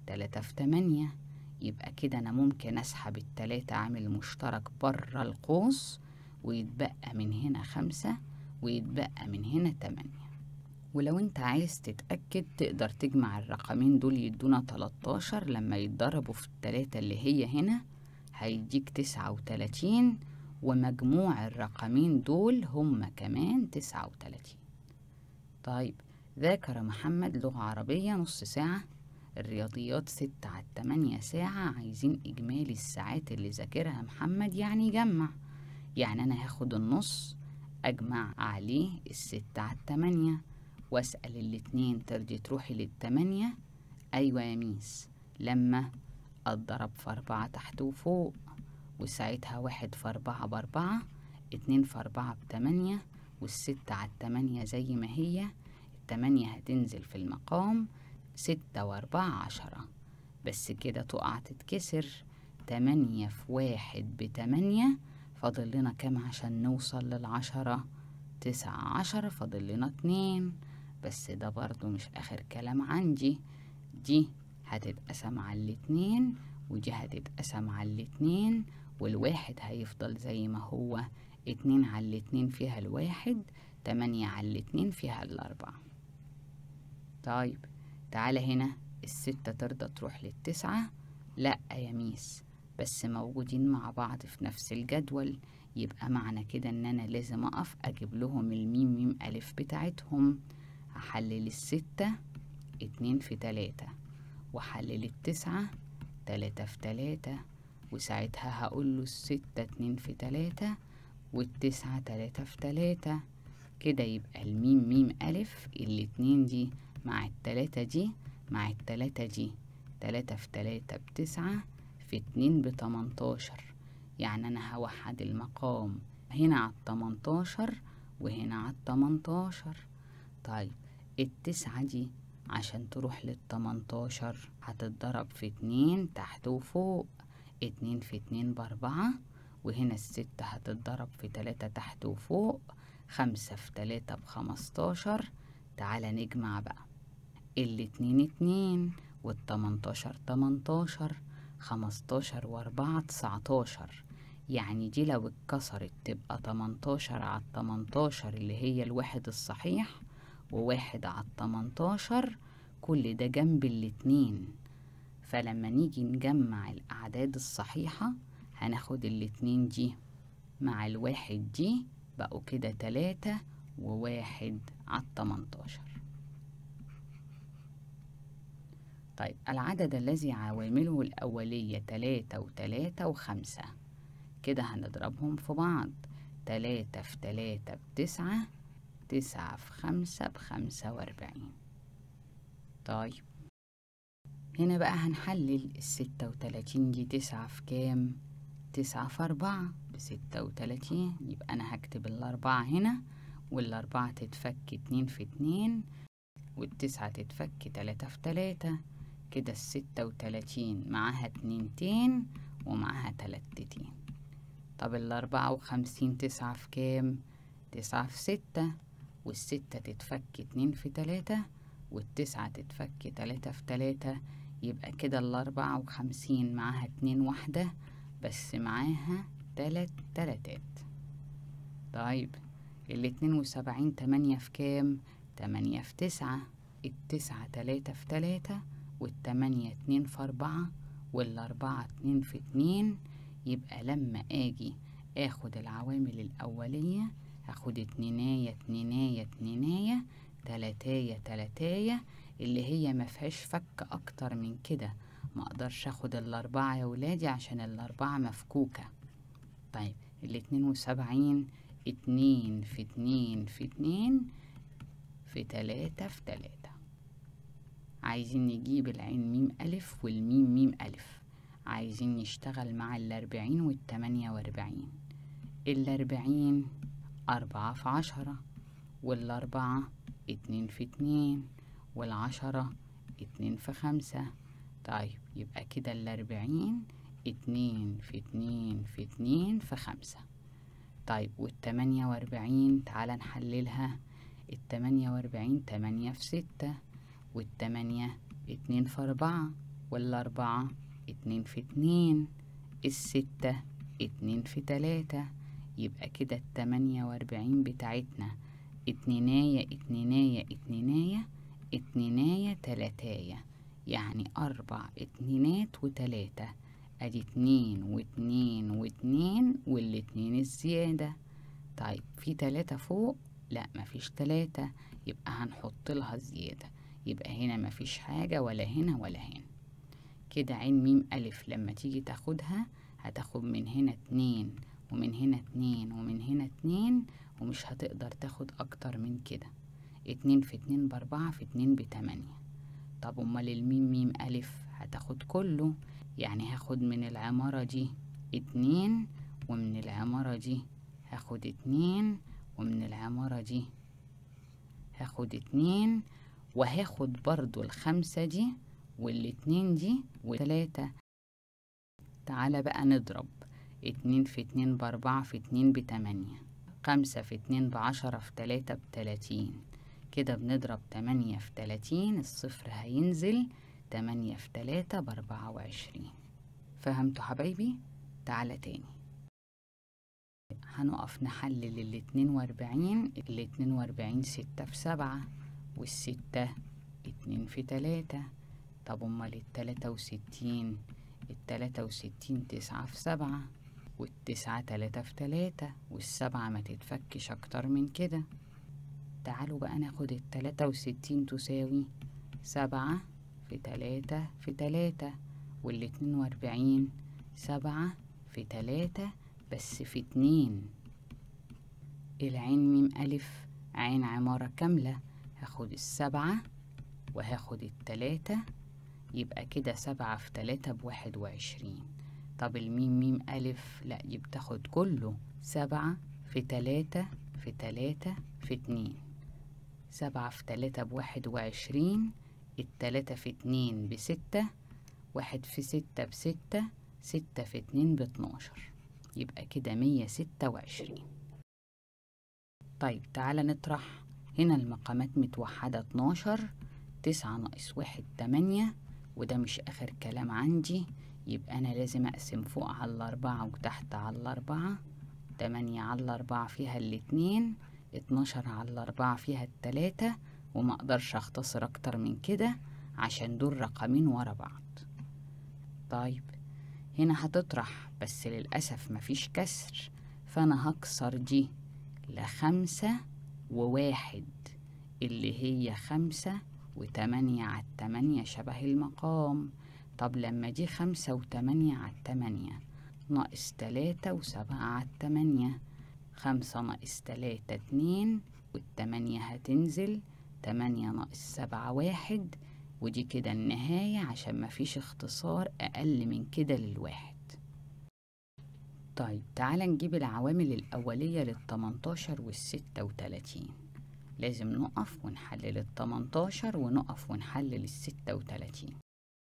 تلاتة في تمانية يبقى كده أنا ممكن أسحب التلاتة عامل مشترك برا القوس ويتبقى من هنا خمسة ويتبقى من هنا تمانية ولو انت عايز تتأكد تقدر تجمع الرقمين دول يدونا 13 لما يتضربوا في التلاتة اللي هي هنا هيديك تسعة وتلاتين ومجموع الرقمين دول هما كمان تسعة وتلاتين طيب ذاكر محمد لغة عربية نص ساعة الرياضيات ستة على التمانية ساعة عايزين إجمالي الساعات اللي ذاكرها محمد يعني يجمع يعني أنا هاخد النص أجمع عليه الستة على التمانية واسأل الاتنين ترضي تروحي للتمانية أيوة يا ميس لما أتضرب في أربعة تحت وفوق وساعتها واحد في أربعة بأربعة اتنين في أربعة بتمانية والستة على التمانية زي ما هي التمانية هتنزل في المقام ستة وأربعة عشرة بس كده تقع تتكسر تمانية في واحد بتمانية فاضل لنا كام عشان نوصل للعشرة تسعة عشرة فاضل لنا اتنين بس ده برضو مش آخر كلام عندي دي هتتقسم على الاتنين ودي هتتقسم على الاتنين والواحد هيفضل زي ما هو اتنين على الاتنين فيها الواحد تمانية على الاتنين فيها الأربعة طيب تعالى هنا الستة ترضى تروح للتسعة لأ يا ميس بس موجودين مع بعض في نفس الجدول يبقى معنى كده ان انا لازم اقف اجيب لهم الميم ميم الف بتاعتهم هحلل الستة اتنين في تلاتة وحلل التسعة تلاتة في تلاتة وساعتها هقوله الستة اتنين في تلاتة والتسعة تلاتة في تلاتة كده يبقى الميم ميم ألف الاتنين دي مع التلاتة دي مع التلاتة دي تلاتة في تلاتة بتسعة في اتنين بتمنتاشر يعني أنا هوحد المقام هنا على التمنتاشر وهنا على التمنتاشر طيب التسعة دي عشان تروح للتمنتاشر هتتضرب في اتنين تحت وفوق اتنين في اتنين بأربعة وهنا الستة هتتضرب في تلاتة تحت وفوق خمسة في تلاتة بخمستاشر تعالى نجمع بقى الاتنين اتنين والتمنتاشر تمنتاشر خمستاشر وأربعة تسعتاشر يعني دي لو اتكسرت تبقى تمنتاشر على التمنتاشر اللي هي الواحد الصحيح وواحد على التمنتاشر كل ده جنب الاتنين فلما نيجي نجمع الأعداد الصحيحة هناخد الاتنين دي مع الواحد دي بقوا كده تلاتة وواحد على التمنتاشر طيب العدد الذي عوامله الأولية تلاتة وتلاتة وخمسة كده هنضربهم في بعض تلاتة في تلاتة بتسعة تسعة في خمسة بخمسة وأربعين طيب هنا بقى هنحلل الستة وتلاتين دي تسعة في كام؟ تسعة في أربعة بستة وتلاتين يبقى أنا هكتب الأربعة هنا والأربعة تتفك اتنين في اتنين والتسعة تتفك تلاتة في تلاتة كده الستة وتلاتين معاها اتنينتين ومعاها تلاتتين طب الأربعة وخمسين تسعة في كام؟ تسعة في ستة والستة تتفك اتنين في تلاتة والتسعة تتفك تلاتة في تلاتة يبقى كده الأربعة وخمسين معاها اتنين واحدة بس معاها تلات تلاتات طيب الاتنين وسبعين تمانية في كام؟ تمانية في تسعة التسعة تلاتة في تلاتة والتمانية اتنين في أربعة والأربعة اتنين في اتنين يبقى لما أجي آخد العوامل الأولية هاخد اتنيناية اتنيناية اتنيناية تلاتاية تلاتاية اللي هي مفيهاش فك أكتر من كده ما اقدرش اخد الأربعة يا ولادي عشان الأربعة مفكوكة طيب الاتنين وسبعين اتنين في اتنين في اتنين في تلاتة في تلاتة عايزين نجيب العين ميم ألف والميم ميم ألف عايزين نشتغل مع الأربعين والتمانية وأربعين الأربعين أربعة في عشرة والأربعة اتنين في اتنين والعشرة اتنين في خمسة طيب يبقى كده الأربعين اتنين في اتنين في اتنين في خمسة طيب والتمانية وأربعين تعالى نحللها التمانية وأربعين تمانية في ستة والتمانية اتنين في أربعة والأربعة اتنين في اتنين الستة اتنين في تلاتة يبقى كده التمانية وأربعين بتاعتنا اتنيناية اتنيناية اتنيناية اتنيناية تلاتاية يعني أربع اتنينات وتلاتة أدي اتنين واتنين واتنين والاتنين الزيادة طيب في تلاتة فوق لا مفيش تلاتة يبقى هنحط لها زيادة يبقى هنا مفيش حاجة ولا هنا ولا هنا كده عين ميم ألف لما تيجي تاخدها هتاخد من هنا اتنين ومن هنا اتنين ومن هنا اتنين ومش هتقدر تاخد أكتر من كده اتنين في اتنين بأربعة في اتنين بتمانية طب أمال الميم ميم ألف هتاخد كله يعني هاخد من العمارة دي اتنين ومن العمارة دي هاخد اتنين ومن العمارة دي هاخد اتنين وهاخد برضو الخمسة دي والاتنين دي وتلاتة تعالى بقى نضرب اتنين في اتنين بأربعة في اتنين بتمانية خمسة في اتنين بعشرة في تلاتة بتلاتين كده بنضرب تمانية في تلاتين الصفر هينزل تمانية في تلاتة بأربعة وعشرين فهمتوا حبايبي؟ تعالى تاني هنقف نحلل الاتنين وأربعين الاتنين وأربعين ستة في سبعة والستة اتنين في تلاتة طب أمال التلاتة وستين التلاتة وستين تسعة في سبعة والتسعة تلاتة في تلاتة والسبعة ما تتفكش أكتر من كده تعالوا بقى ناخد التلاتة وستين تساوي سبعة في تلاتة في تلاتة والاتنين وأربعين سبعة في تلاتة بس في اتنين العين ميم ألف عين عمارة كاملة هاخد السبعة وهاخد التلاتة يبقى كده سبعة في تلاتة بواحد وعشرين طب الميم ميم ألف لأ دي بتاخد كله سبعة في تلاتة في تلاتة في اتنين سبعة في تلاتة بواحد وعشرين التلاتة في اتنين بستة واحد في ستة بستة ستة في اتنين باتناشر يبقى كده مية ستة وعشرين طيب تعالى نطرح هنا المقامات متوحدة اتناشر تسعة ناقص واحد تمانية وده مش آخر كلام عندي يبقى أنا لازم أقسم فوق على الأربعة وتحت على الأربعة تمانية على الأربعة فيها الاتنين اتناشر على الأربعة فيها التلاتة وما أقدرش أختصر أكتر من كده عشان دول رقمين ورا بعض طيب هنا هتطرح بس للأسف مفيش كسر فأنا هكسر دي لخمسة وواحد اللي هي خمسة وتمانية على التمانية شبه المقام طب لما دي خمسة وتمانية على التمانية ناقص تلاتة وسبعة على التمانية خمسة ناقص تلاتة اتنين والتمانية هتنزل تمانية ناقص سبعة واحد ودي كده النهاية عشان مفيش اختصار أقل من كده للواحد طيب تعالى نجيب العوامل الأولية للتمنتاشر والستة وتلاتين لازم نقف ونحلل التمنتاشر ونقف ونحلل الستة وتلاتين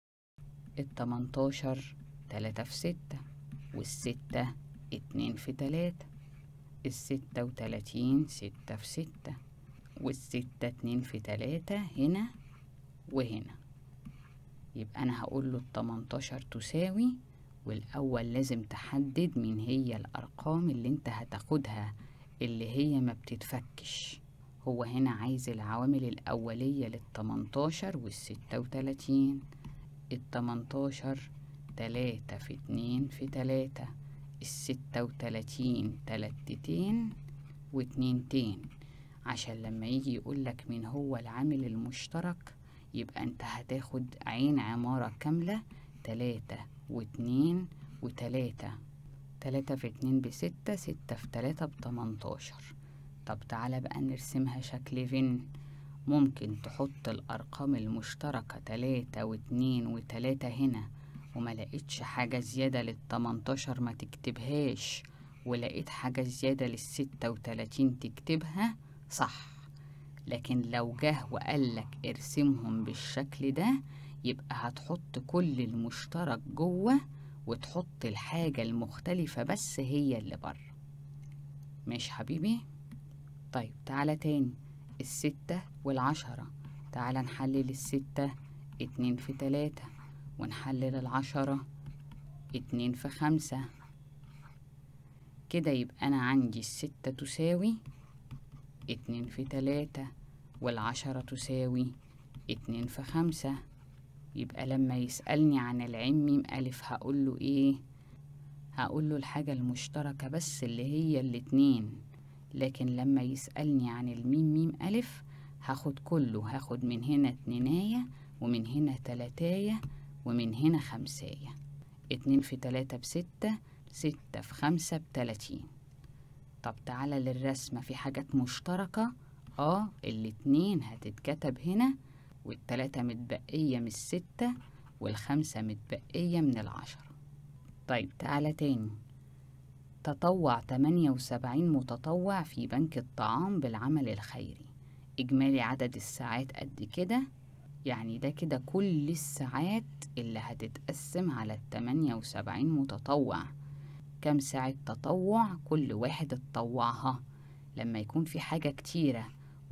التمنتاشر تلاتة في ستة والستة اتنين في تلاتة الستة وتلاتين ستة في ستة والستة اتنين في تلاتة هنا وهنا يبقى أنا هقول له التمنتاشر تساوي والأول لازم تحدد مين هي الأرقام اللي انت هتاخدها اللي هي ما بتتفكش هو هنا عايز العوامل الأولية للتمنتاشر والستة وتلاتين التمنتاشر تلاتة في اتنين في تلاتة الستة وتلاتين تلاتتين واتنينتين عشان لما يجي يقولك مين هو العامل المشترك يبقى انت هتاخد عين عمارة كاملة تلاتة واتنين وتلاتة تلاتة في اتنين بستة ستة في تلاتة بتمنتاشر طب تعالى بقى نرسمها شكل فين ممكن تحط الأرقام المشتركة تلاتة واتنين وتلاتة هنا وما لقيتش حاجة زيادة للتمنتاشر ما تكتبهاش ولقيت حاجة زيادة للستة وتلاتين تكتبها صح لكن لو جه وقالك ارسمهم بالشكل ده يبقى هتحط كل المشترك جوه وتحط الحاجة المختلفة بس هي اللي بره ماشي حبيبي طيب تعالى تاني الستة والعشرة تعالى نحلل الستة اتنين في تلاتة ونحلل العشرة اتنين في خمسة كده يبقى أنا عندي الستة تساوي اتنين في تلاتة والعشرة تساوي اتنين في خمسة يبقى لما يسألني عن العين ميم ألف هقوله إيه هقوله الحاجة المشتركة بس اللي هي الاتنين لكن لما يسألني عن الميم ميم ألف هاخد كله هاخد من هنا اتنيناية ومن هنا تلاتاية ومن هنا خمساية اتنين في تلاتة بستة ستة في خمسة بتلاتين طب تعالى للرسمة في حاجات مشتركة اه الاتنين هتتكتب هنا والتلاتة متبقية من الستة والخمسة متبقية من العشرة طيب تعالى تاني تطوع تمانية وسبعين متطوع في بنك الطعام بالعمل الخيري إجمالي عدد الساعات قد كده يعني ده كده كل الساعات اللي هتتقسم على التمانية وسبعين متطوع كم ساعة تطوع كل واحد اتطوعها لما يكون في حاجة كتيرة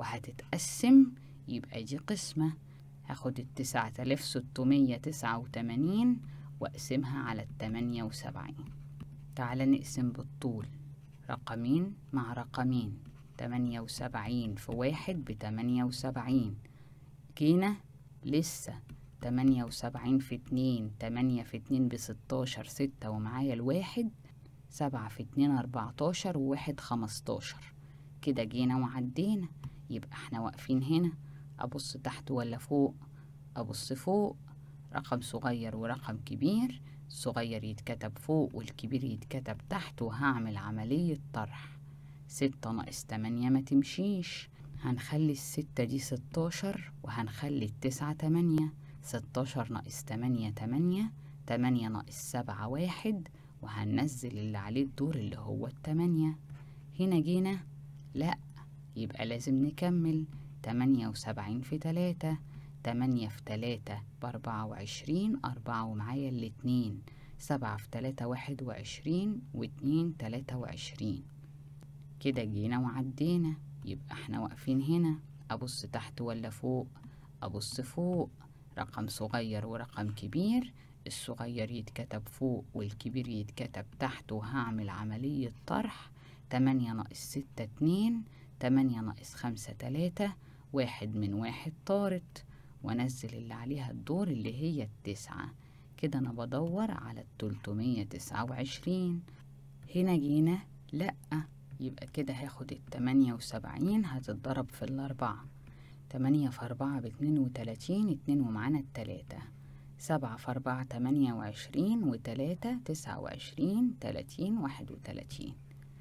وهتتقسم يبقى دي قسمة هاخد التسعة آلاف ستمية تسعة وتمانين وأقسمها على التمانية وسبعين تعال نقسم بالطول رقمين مع رقمين تمانية وسبعين في واحد بتمانية وسبعين جينا لسه تمانية وسبعين في اتنين تمانية في اتنين بستاشر ستة ومعايا الواحد سبعة في اتنين أربعتاشر وواحد خمستاشر كده جينا وعدينا يبقى احنا واقفين هنا أبص تحت ولا فوق أبص فوق رقم صغير ورقم كبير الصغير يتكتب فوق والكبير يتكتب تحت وهعمل عملية طرح ستة ناقص تمانية ما تمشيش هنخلي الستة دي ستاشر وهنخلي التسعة تمانية ستاشر ناقص تمانية تمانية تمانية ناقص سبعة واحد وهننزل اللي عليه الدور اللي هو التمانية هنا جينا لأ يبقى لازم نكمل تمانية وسبعين في تلاتة تمانية في تلاتة بأربعة وعشرين أربعة ومعايا الاتنين سبعة في تلاتة واحد وعشرين واتنين تلاتة وعشرين كده جينا وعدينا يبقى احنا واقفين هنا أبص تحت ولا فوق أبص فوق رقم صغير ورقم كبير الصغير يتكتب فوق والكبير يتكتب تحت وهعمل عملية طرح تمانية ناقص ستة اتنين تمانية ناقص خمسة تلاتة واحد من واحد طارت وانزل اللي عليها الدور اللي هي التسعة كده انا بدور على التلتمية تسعة وعشرين هنا جينا لأ يبقى كده هاخد التمانية وسبعين هتتضرب في الأربعة تمانية في أربعة باتنين وتلاتين اتنين ومعانا التلاتة سبعة في أربعة تمانية وعشرين وتلاتة تسعة وعشرين تلاتين واحد وتلاتين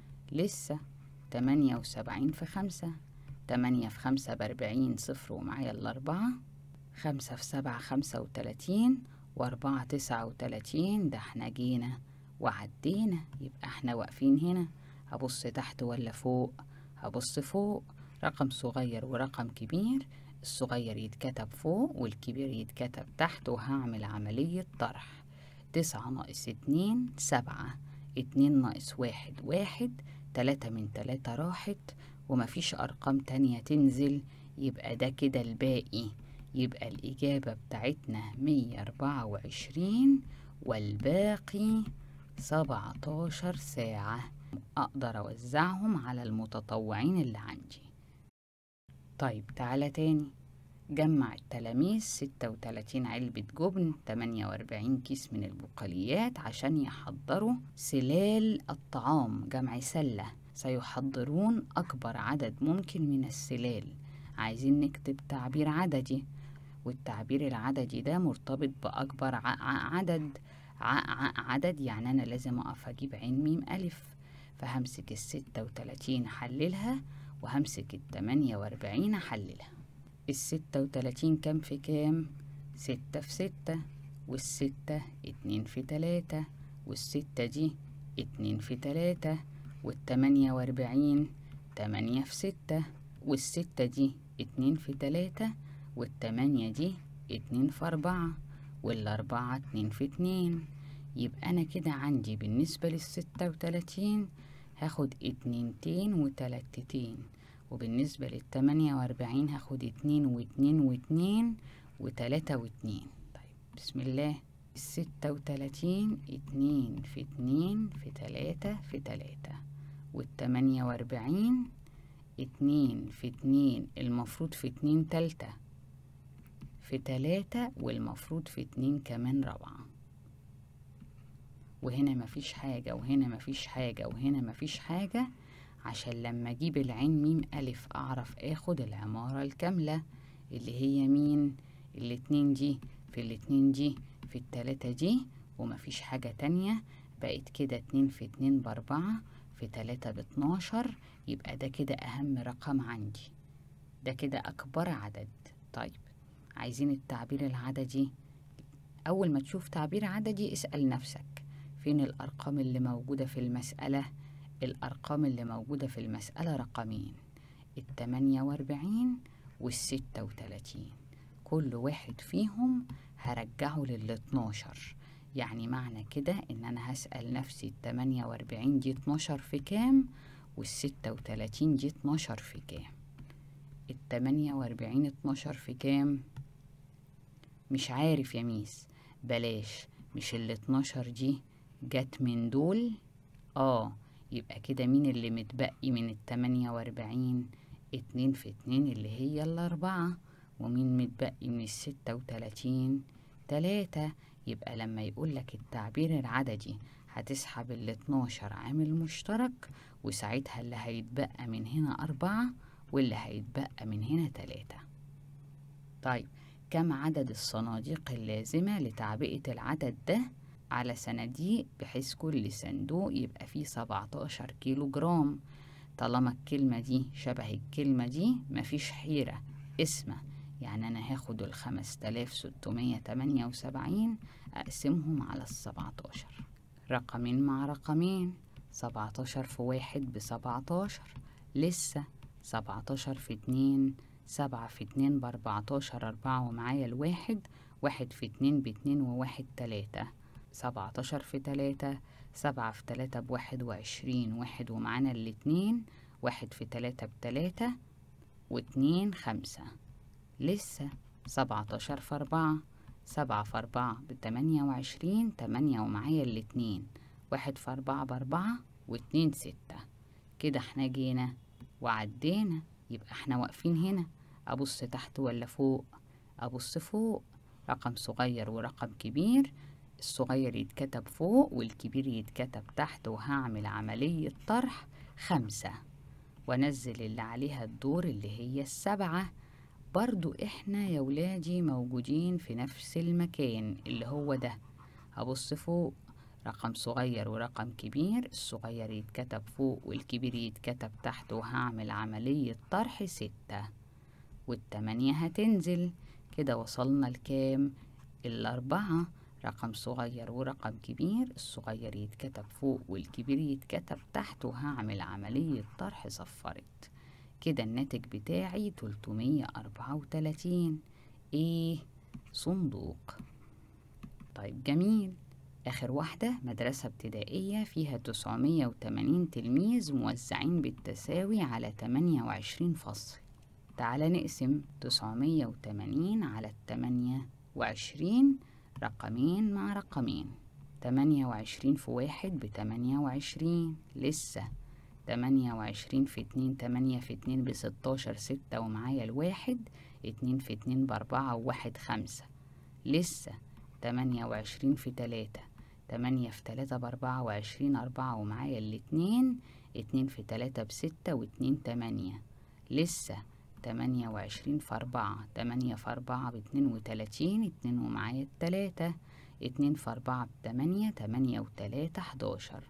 لسه تمانية وسبعين في خمسة تمانية في خمسة بأربعين صفر ومعايا الأربعة خمسة في سبعة خمسة وتلاتين وأربعة تسعة وتلاتين ده احنا جينا وعدينا يبقى احنا واقفين هنا هبص تحت ولا فوق هبص فوق رقم صغير ورقم كبير الصغير يتكتب فوق والكبير يتكتب تحت وهعمل عملية طرح تسعة ناقص اتنين سبعة اتنين ناقص واحد واحد تلاتة من تلاتة راحت ومفيش أرقام تانية تنزل يبقى ده كده الباقي يبقى الإجابة بتاعتنا مية أربعة وعشرين والباقي سبعتاشر ساعة أقدر أوزعهم على المتطوعين اللي عندي طيب تعالى تاني جمع التلاميذ ستة وتلاتين علبة جبن تمانية وأربعين كيس من البقاليات عشان يحضروا سلال الطعام جمع سلة سيحضرون أكبر عدد ممكن من السلال عايزين نكتب تعبير عددي والتعبير العددي ده مرتبط بأكبر ع- ع- عدد ع- ع- عدد يعني أنا لازم أقف أجيب عين ميم ألف فهمسك الستة وتلاتين أحللها وهمسك التمانية وأربعين أحللها الستة وتلاتين كام في كام؟ ستة في ستة والستة اتنين في تلاتة والستة دي اتنين في تلاتة والتمانية وأربعين تمانية في ستة والستة دي اتنين في تلاتة والتمانية دي اتنين في أربعة والأربعة اتنين في اتنين يبقى أنا كده عندي بالنسبة للستة وتلاتين هاخد اتنينتين وتلاتتين وبالنسبة للتمانية وأربعين هاخد اتنين واتنين واتنين وتلاتة واتنين طيب بسم الله الستة وتلاتين اتنين في اتنين في تلاتة في تلاتة والتمانية وأربعين اتنين في اتنين المفروض في اتنين تالتة في تلاتة والمفروض في اتنين كمان رابعة وهنا مفيش حاجة وهنا مفيش حاجة وهنا مفيش حاجة عشان لما اجيب العين ميم ألف أعرف اخد العمارة الكاملة اللي هي مين الاتنين دي في الاتنين دي في التلاتة دي ومفيش حاجة تانية بقت كده اتنين في اتنين بأربعة في تلاتة باتناشر يبقى ده كده أهم رقم عندي ده كده أكبر عدد طيب عايزين التعبير العددي أول ما تشوف تعبير عددي اسأل نفسك فين الأرقام اللي موجودة في المسألة الأرقام اللي موجودة في المسألة رقمين التمانية وأربعين والستة وتلاتين كل واحد فيهم هرجعه للاتناشر يعني معنى كده إن أنا هسأل نفسي التمانية وأربعين دي اتناشر في كام والستة وتلاتين دي اتناشر في كام التمانية وأربعين اتناشر في كام مش عارف يا ميس بلاش مش الاتناشر دي جت من دول اه يبقى كده مين اللي متبقي من التمانية وأربعين اتنين في اتنين اللي هي الأربعة ومين متبقي من الستة وتلاتين تلاتة يبقى لما يقولك التعبير العددي هتسحب الاتناشر عامل مشترك وساعتها اللي هيتبقى من هنا أربعة واللي هيتبقى من هنا تلاتة طيب كم عدد الصناديق اللازمة لتعبئة العدد ده على صناديق بحيث كل صندوق يبقى فيه 17 كيلو جرام طالما الكلمة دي شبه الكلمة دي مفيش حيرة اسمه يعني أنا هاخد الخمس تلاف ستمية تمانية وسبعين أقسمهم على السبعتاشر رقمين مع رقمين سبعتاشر في واحد بسبعتاشر لسه سبعتاشر في اتنين سبعة في اتنين بأربعتاشر أربعة ومعايا الواحد واحد في اتنين باتنين وواحد تلاتة سبعتاشر في تلاتة سبعة في تلاتة بواحد وعشرين واحد ومعانا الاتنين واحد في تلاتة بتلاتة واتنين خمسة لسه سبعتاشر في أربعة سبعة في أربعة بتمانية وعشرين تمانية ومعايا الاتنين واحد في أربعة بأربعة واتنين ستة كده احنا جينا وعدينا يبقى احنا واقفين هنا أبص تحت ولا فوق أبص فوق رقم صغير ورقم كبير الصغير يتكتب فوق والكبير يتكتب تحت وهعمل عملية طرح خمسة وانزل اللي عليها الدور اللي هي السبعة برضو احنا يا ولادي موجودين في نفس المكان اللي هو ده هبص فوق رقم صغير ورقم كبير الصغير يتكتب فوق والكبير يتكتب تحت وهعمل عملية طرح ستة والتمانية هتنزل كده وصلنا لكام الأربعة رقم صغير ورقم كبير الصغير يتكتب فوق والكبير يتكتب تحت وهعمل عملية طرح صفرت كده الناتج بتاعي تلتمية أربعة وتلاتين ايه صندوق طيب جميل آخر واحدة مدرسة ابتدائية فيها تسعمية وتمانين تلميذ موزعين بالتساوي على تمانية وعشرين فصل تعالى نقسم تسعمية وتمانين على التمانية وعشرين رقمين مع رقمين تمانية وعشرين في واحد بتمانية وعشرين لسه تمانية وعشرين في اتنين تمانية في اتنين بستاشر ستة ومعايا الواحد اتنين في اتنين بأربعة وواحد خمسة لسه تمانية وعشرين في تلاتة تمانية في تلاتة بأربعة وعشرين أربعة ومعايا الاتنين اتنين في تلاتة بستة واتنين تمانية لسه تمانية وعشرين في أربعة تمانية في أربعة باتنين وتلاتين اتنين ومعايا التلاتة اتنين في أربعة بتمانية تمانية وتلاتة حداشر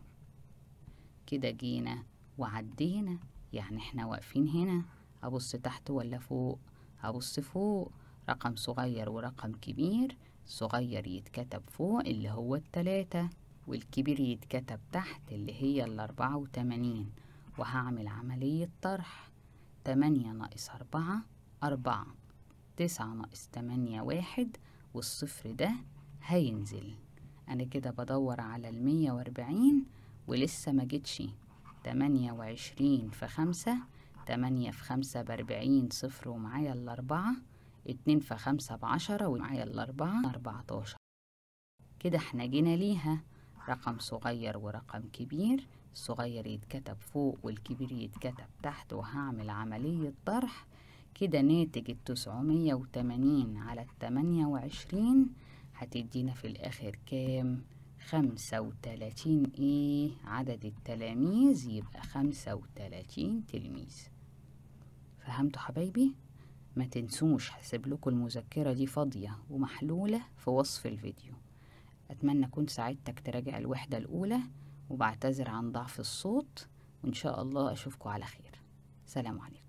كده جينا وعدينا يعني احنا واقفين هنا أبص تحت ولا فوق أبص فوق رقم صغير ورقم كبير صغير يتكتب فوق اللي هو التلاتة والكبير يتكتب تحت اللي هي الأربعة وتمانين وهعمل عملية طرح تمانية ناقص أربعة أربعة تسعة ناقص تمانية واحد والصفر ده هينزل أنا كده بدور على المية وأربعين ولسه ما جتش تمانية وعشرين في خمسة تمانية في خمسة بأربعين صفر ومعايا الأربعة اتنين في خمسة بعشرة ومعايا الأربعة أربعتاشر كده احنا جينا ليها رقم صغير ورقم كبير الصغير يتكتب فوق والكبير يتكتب تحت وهعمل عملية طرح كده ناتج التسعمية وتمانين على التمانية وعشرين هتدينا في الآخر كام؟ خمسة وتلاتين ايه عدد التلاميذ يبقى خمسة وتلاتين تلميذ فهمتوا حبايبي؟ ما تنسوش هسيب لكم المذكرة دي فاضية ومحلولة في وصف الفيديو أتمنى أكون ساعدتك تراجع الوحدة الأولى وبعتذر عن ضعف الصوت وإن شاء الله أشوفكم على خير سلام عليكم